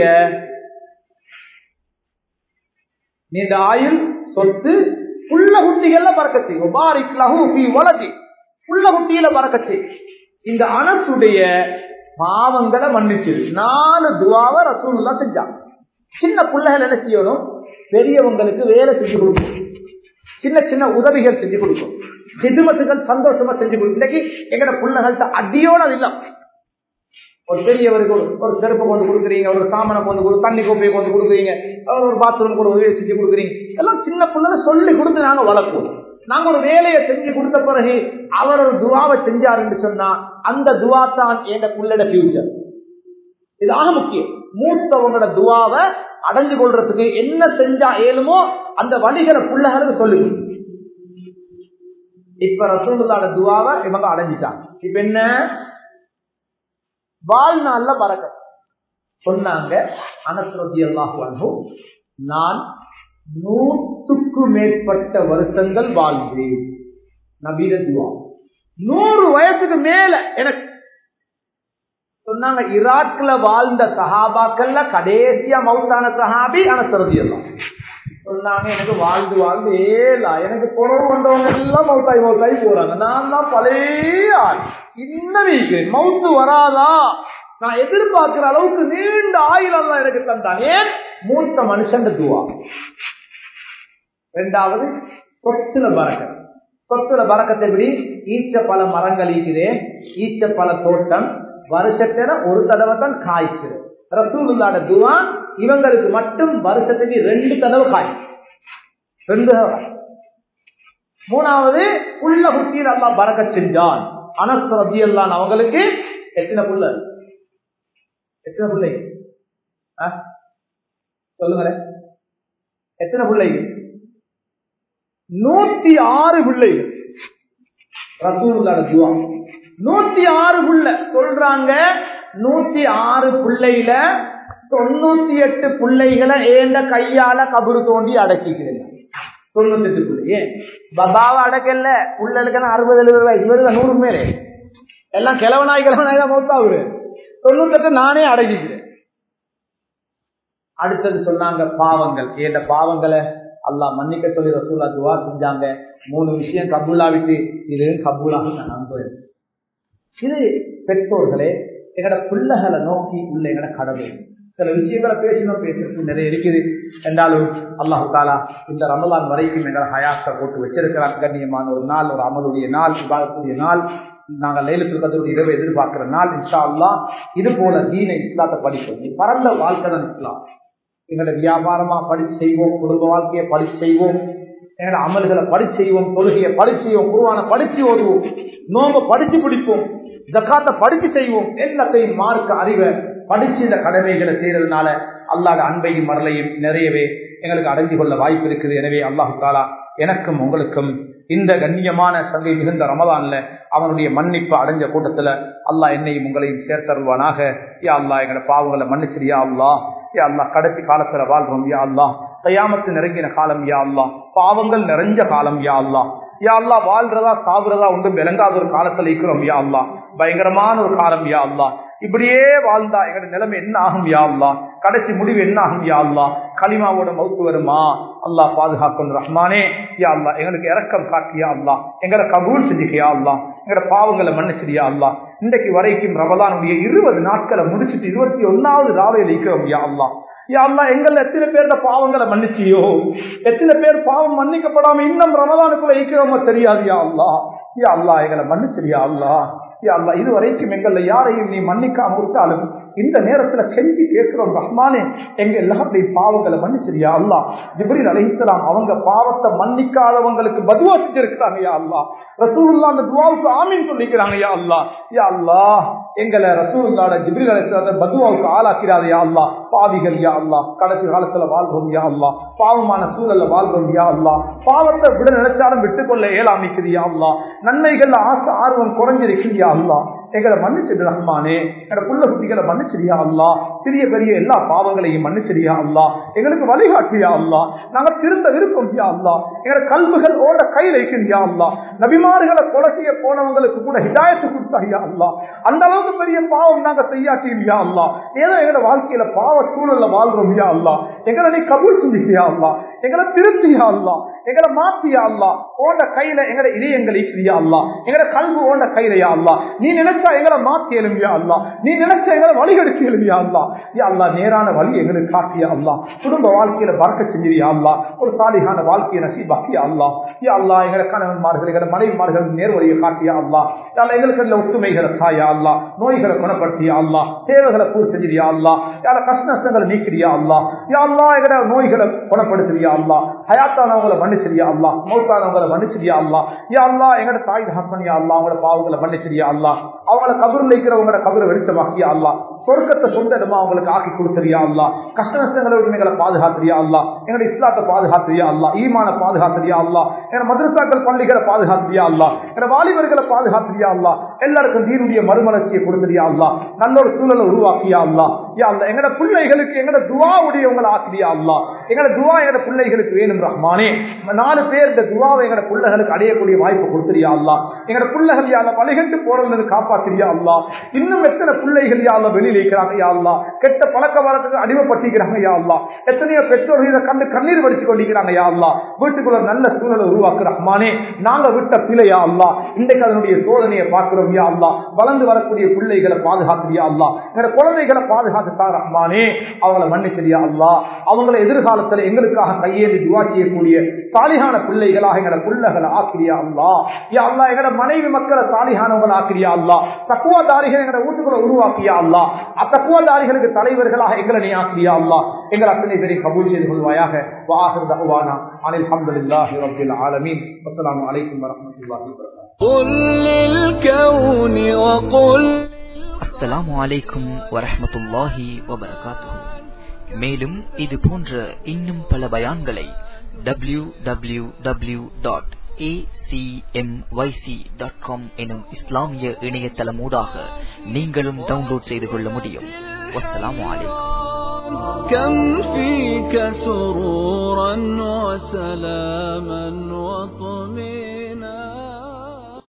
நீண்ட ஆயுள் சொத்து புள்ள குட்டிகள்ல பறக்கச்சை உபாரிக் லஹு ஃபி வலதி புள்ள குட்டியில பறக்கச்சை இந்த அனசுடைய பாவங்களை மன்னிச்சு நாலு துவாவை ரசூலுல்லா செஞ்சாங்க சின்ன பிள்ளைகள் என்ன செய்யணும் பெரியவங்களுக்கு வேலை செஞ்சு கொடுக்கும் சின்ன சின்ன உதவிகள் செஞ்சு கொடுக்கும் சிதுமத்துகள் சந்தோஷமா செஞ்சு கொடுக்கும் இன்னைக்கு எங்கட பிள்ளைகள்கிட்ட அடியோட அது இல்ல ஒரு பெரியவருக்கு ஒரு ஒரு செருப்பை கொண்டு கொடுக்குறீங்க ஒரு சாமனை கொண்டு கொடு தண்ணி கோப்பையை கொண்டு கொடுக்குறீங்க ஒரு பாத்ரூம் கூட உதவி செஞ்சு கொடுக்குறீங்க எல்லாம் சின்ன பிள்ளைங்க சொல்லி கொடுத்து நாங்க வளர்ப்போம் நாங்க ஒரு வேலையை செஞ்சு கொடுத்த பிறகு அவர் ஒரு துவாவை செஞ்சாருன்னு சொன்னா அந்த துவா தான் எங்க பிள்ளைட ஃபியூச்சர் இதாக முக்கியம் மூத்தவங்களோட துவாவை அடைஞ்சு கொள்றதுக்கு என்ன செஞ்சா ஏழுமோ அந்த வழிகளை பிள்ளைகளுக்கு சொல்லி இப்ப ரசூலுல்லாட துவாவை இவங்க அடைஞ்சிட்டாங்க இப்ப என்ன வாழ்நாள்ல பறக்க சொன்னாங்க அனஸ்ரதி அல்லாஹு நான் நூற்றுக்கு மேற்பட்ட வருஷங்கள் வாழ்வேன் நபீத துவா நூறு வயசுக்கு மேல எனக்கு சொன்னாங்க ஈராக்ல வாழ்ந்த சஹாபாக்கள்ல கடைசியா மவுத்தான சஹாபி அனசரதி எல்லாம் சொன்னாங்க எனக்கு வாழ்ந்து வாழ்ந்து ஏலா எனக்கு புறவு வந்தவங்க எல்லாம் மவுத்தாய் மவுத்தாய் போறாங்க நான் தான் பழைய ஆள் இன்னும் இருக்கிறேன் மவுத்து வராதா நான் எதிர்பார்க்கிற அளவுக்கு நீண்ட ஆயுள் எல்லாம் எனக்கு தந்தான் ஏன் மூத்த மனுஷன் துவா ரெண்டாவது சொத்துல பறக்கத் சொத்துல பறக்கத்தை எப்படி ஈச்ச பல மரங்கள் ஈக்குது ஈச்ச பல தோட்டம் வருஷத்துல ஒரு தடவை தான் காய்க்குது ரசூலுல்லாட துவா இவங்களுக்கு மட்டும் வருஷத்துக்கு ரெண்டு தடவை காய் ரெண்டு தடவை மூணாவது புள்ள குட்டியில் அல்லா பறக்க செஞ்சான் அனஸ் ரத்தி அல்லான் அவங்களுக்கு எத்தனை புள்ள எத்தனை பிள்ளை சொல்லுங்களேன் எத்தனை பிள்ளைகள் நூத்தி ஆறு பிள்ளைகள் ரசூலுல்லாட துவா நூத்தி ஆறு புள்ள சொல்றாங்க நூத்தி ஆறு பிள்ளையில தொண்ணூத்தி எட்டு பிள்ளைகளை ஏந்த கையால கபரு தோண்டி அடக்கிக்கிறேன் தொண்ணூத்தி எட்டு பிள்ளை ஏன் பபாவை அடக்கல புள்ளலுக்கு அறுபது எழுபது வயசு வருது நூறு மேலே எல்லாம் கிழவனாய் கிழவனாய் தான் மௌத்தாவுரு தொண்ணூத்தெட்டு நானே அடக்கிக்கிறேன் அடுத்தது சொன்னாங்க பாவங்கள் ஏண்ட பாவங்களை அல்லா மன்னிக்க சொல்லி ரசூல்லா துவா செஞ்சாங்க மூணு விஷயம் கபூலா விட்டு இது கபூலாக நான் நம்புறேன் இது பெற்றோர்களே எங்கட பிள்ளைகளை நோக்கி உள்ள எங்கட கடவுள் சில விஷயங்களை பேசணும் பேசுறது நிறைய இருக்குது என்றாலும் அல்லாஹு தாலா இந்த ரமலான் வரைக்கும் எங்களை ஹயாத்தை போட்டு வச்சிருக்கிறான் கண்ணியமான ஒரு நாள் ஒரு அமலுடைய நாள் விவாதக்கூடிய நாள் நாங்கள் லைலத்தில் கதவுடைய இரவு எதிர்பார்க்கிற நாள் இன்ஷா அல்லா இது போல தீன இஸ்லாத்தை படிப்போம் பரந்த வாழ்க்கை தான் இஸ்லாம் எங்களோட வியாபாரமா படிச்சு செய்வோம் குடும்ப வாழ்க்கையை படிச்சு செய்வோம் எங்களோட அமல்களை படிச்சு செய்வோம் தொழுகையை படிச்சு செய்வோம் குருவான படிச்சு ஓதுவோம் நோம்ப படிச்சு பிடிப்போம் ஜக்காத்தை படிச்சு செய்வோம் எல்லாத்தையும் மார்க்க அறிவை படிச்சு இந்த கடமைகளை செய்யறதுனால அல்லாத அன்பையும் மரலையும் நிறையவே எங்களுக்கு அடைஞ்சு கொள்ள வாய்ப்பு இருக்குது எனவே அல்லாஹு தாலா எனக்கும் உங்களுக்கும் இந்த கண்ணியமான சங்கை மிகுந்த ரமதான்ல அவனுடைய மன்னிப்பு அடைஞ்ச கூட்டத்துல அல்லாஹ் என்னையும் உங்களையும் சேர்த்தருவானாக யா அல்லா எங்களோட பாவங்களை மன்னிச்சிரியா அல்லா யா அல்லா கடைசி காலத்துல வாழ்றோம் யா அல்லா கையாமத்து நெருங்கின காலம் யா அல்லா பாவங்கள் நிறைஞ்ச காலம் யா அல்லா யா அல்லா வாழ்றதா சாகுறதா ஒன்றும் விளங்காத ஒரு காலத்துல இருக்கிறோம் யா அல்லா பயங்கரமான ஒரு காலம் யா அல்லா இப்படியே வாழ்ந்தா எங்களோட நிலைமை என்ன ஆகும் யா அல்லா கடைசி முடிவு என்ன ஆகும் யா அல்லா களிமாவோட மவுத்து வருமா அல்லாஹ் பாதுகாக்கணும் ரஹ்மானே யா அல்லா எங்களுக்கு இறக்கம் காட்டியா அல்லா எங்களை கபூல் செஞ்சுக்கியா அல்லா எங்களோட பாவங்களை மன்னிச்சிடியா அல்லா இன்றைக்கு வரைக்கும் ரமதானுடைய இருபது நாட்களை முடிச்சுட்டு இருபத்தி ஒன்னாவது ராவையில் இருக்கிறோம் யா அல்லா யா அல்லா எங்கள எத்தனை பேர்த பாவங்களை மன்னிச்சியோ எத்தனை பேர் பாவம் மன்னிக்கப்படாம இன்னும் ரமதானுக்குள்ள இருக்கிறோமோ தெரியாது யா அல்லா யா அல்லா எங்களை மன்னிச்சிடியா அல்லா யா அல்லா இது வரைக்கும் எங்களை யாரையும் நீ மன்னிக்காம விட்டாலும் இந்த நேரத்துல கெஞ்சி கேட்கிறோம் ரஹ்மானே எங்க எல்லாத்தையும் பாவங்களை மன்னிச்சிரியா அல்லா ஜிப்ரீல் அலைஹிஸ்ஸலாம் அவங்க பாவத்தை மன்னிக்காதவங்களுக்கு பதுவா செஞ்சிருக்கிறாங்க யா அல்லா ரசூலுல்லாஹ் அந்த துவாவுக்கு ஆமீன் சொல்லிக்கிறாங்க யா அல்லா யா அல்லா எங்களை ரசூலுல்லாஹ் ஜிப்ரீல் அலைஹிஸ்ஸலாம் பதுவாவுக்கு ஆளாக்கிறாரு யா அல்லா பாவிகள் யா அல்லா கடைசி காலத்துல வாழ்றோம் யா அல்லா பாவமான சூழல்ல வாழ்றோம் யா அல்லா பாவத்தை விட நினைச்சாலும் விட்டுக்கொள்ள இயலாமிக்குது யா அல்லா நன்மைகள்ல ஆசை ஆர்வம் குறைஞ்சிருக்கு யா அல்லா எங்களை மன்னிச்சிடு ரஹ்மானே எங்களோட புள்ள குட்டிகளை மன்னிச்சிடியா அல்லா சிறிய பெரிய எல்லா பாவங்களையும் மன்னிச்சிடியா அல்லா எங்களுக்கு வழிகாட்டியா அல்லா நாங்க திருந்த விருப்பம் யா அல்லா எங்களோட கல்விகள் ஓட கையில் இருக்கின்றியா அல்லா நபிமார்களை கொலை செய்ய போனவங்களுக்கு கூட ஹிதாயத்து கொடுத்தாயா அல்லா அந்த அளவுக்கு பெரிய பாவம் நாங்க செய்யாட்டியும் யா அல்லா ஏதோ எங்களோட வாழ்க்கையில பாவ சூழல்ல வாழ்றோம் யா அல்லா எங்களை நீ கபூல் செஞ்சுக்கியா அல்லா எங்களை திருத்தியா அல்லா எங்களை மாத்தியா அல்லா ஓண்ட கையில எங்கட இதயங்கள் ஈக்கிறியா அல்லா எங்கட கல்வி ஓண்ட கையில யா அல்லா நீ நினைச்சா எங்களை மாத்தி எழும்பியா அல்லா நீ நினைச்சா எங்களை வழிகெடுத்து எழும்பியா அல்லா யா அல்லா நேரான வழி எங்களுக்கு காட்டியா அல்லா குடும்ப வாழ்க்கையில பறக்க செஞ்சிரியா அல்லா ஒரு சாலிகான வாழ்க்கையை நசீபாக்கியா அல்லா யா அல்லா எங்கட கணவன்மார்கள் எங்கட மனைவிமார்கள் நேர்வழியை காட்டியா அல்லா யா எங்களுக்கு அதுல ஒத்துமைகளை தாயா அல்லா நோய்களை குணப்படுத்தியா அல்லா தேவைகளை பூர்த்தி செஞ்சிரியா அல்லா யார கஷ்ட நஷ்டங்களை நீக்கிறியா அல்லா யா அல்லா எங்கட நோய்களை குணப்படுத்துறியா அல்லா ஹயாத்தானவங்களை மன்னிச்சிரியா அல்லா மௌத்தானவங்களை மன்னிச்சிரியா அல்லா யா அல்லா எங்கட தாய் ஹஸ்பண்ட் யா அல்லா அவங்களோட பாவங்களை மன்னிச்சிரியா அல்லா அவங்கள கபர் வைக்கிறவங்களோட கபரை வெளிச்சமாக்கியா அல்லா சொர்க்கத்தை சொந்த இடமா அவங்களுக்கு ஆக்கி கொடுத்துறியா அல்லா கஷ்ட நஷ்டங்களை உரிமைகளை பாதுகாத்துறியா அல்லா எங்களோட இஸ்லாத்தை பாதுகாத்துறியா அல்லா ஈமான பாதுகாத்துறியா அல்லா எங்க மதரசாக்கள் பள்ளிகளை பாதுகாத்துறியா அல்லா எங்க வாலிபர்களை பாதுகாத்துறியா அல்லா எல்லாருக்கும் தீனுடைய மறுமலர்ச்சியை கொடுத்துறியா அல்லா நல்ல ஒரு சூழலை உருவாக்கியா அல்லா யா அல்லா எங்கட பிள்ளைகளுக்கு எங்கட துவா உடையவங்களை ஆக்கிரியா அல்லா எங்கட துவா எங்கட பிள்ளைகளுக்கு வேணும் ரஹ்மானே நாலு பேர் இந்த துவாவை எங்கட பிள்ளைகளுக்கு அடையக்கூடிய வாய்ப்பு கொடுத்துறியா அல்லா எங்கட பிள்ளைகள் யா அல்லா வழிகட்டு போறது காப்பாத்திரியா அல்லா இன்னும் எத்தனை பிள்ளைகள் யா அல்லா வெளியில இருக்கிறாங்க யா அல்லா கெட்ட பழக்க வழக்கத்துக்கு அடிமைப்பட்டிருக்கிறாங்க யா அல்லா எத்தனையோ பெற்றோர்கள் இதை கண்டு கண்ணீர் வடிச்சு கொண்டிருக்கிறாங்க யா அல்லா வீட்டுக்குள்ள நல்ல சூழலை உருவாக்கு ரஹ்மானே நாங்க விட்ட பிழையா அல்லா இன்றைக்கு அதனுடைய சோதனையை பார்க்கிறோம் யா அல்லா வளர்ந்து வரக்கூடிய பிள்ளைகளை பாதுகாக்கிறியா அல்லா எங்க குழந்தைகளை பாதுகாத்துட்டா ரஹ்மானே அவங்களை மன்னிச்சிரியா அல்லா அவங்களை எதிர்காலத்துல எங்களுக்காக கையேந்தி துவா செய்யக்கூடிய சாலிகான பிள்ளைகளாக எங்கட பிள்ளைகளை ஆக்கிரியா அல்லா யா அல்லா எங்கட மனைவி மக்களை சாலிகானவங்களை ஆக்கிரியா அல்லா தக்குவதாரிகள் எங்கட வீட்டுக்குள்ள உருவாக்கியா அல்லா அத்தக்குவதாரிகளுக்கு தலைவர்களாக எங்களை நீ ஆக்கிரியா அல்லா எங்கள் அத்தனை பேரை கபூல் செய்து கொள்வாயாக வாஹர் தஹ்வானா அனில் அல்ஹம்துலில்லாஹி ரப்பில் ஆலமீன் அஸ்ஸலாமு அலைக்கும் வரஹ்மத்துல்லாஹி வபரகாத்துஹு قل للكون وقل அஸ்ஸலாமு அலைக்கும் வரஹ்மத்துல்லாஹி வபரகாத்துஹு மேலும் இது போன்ற இன்னும் பல பயான்களை டபிள்யூ டபிள்யூ டபிள்யூ டாட் எனும் இஸ்லாமிய இணையதளமூடாக நீங்களும் டவுன்லோட் செய்து கொள்ள முடியும் வஸ்ஸலாமு அலைக்கும் كم فيك سرورا وسلاما وطمئنا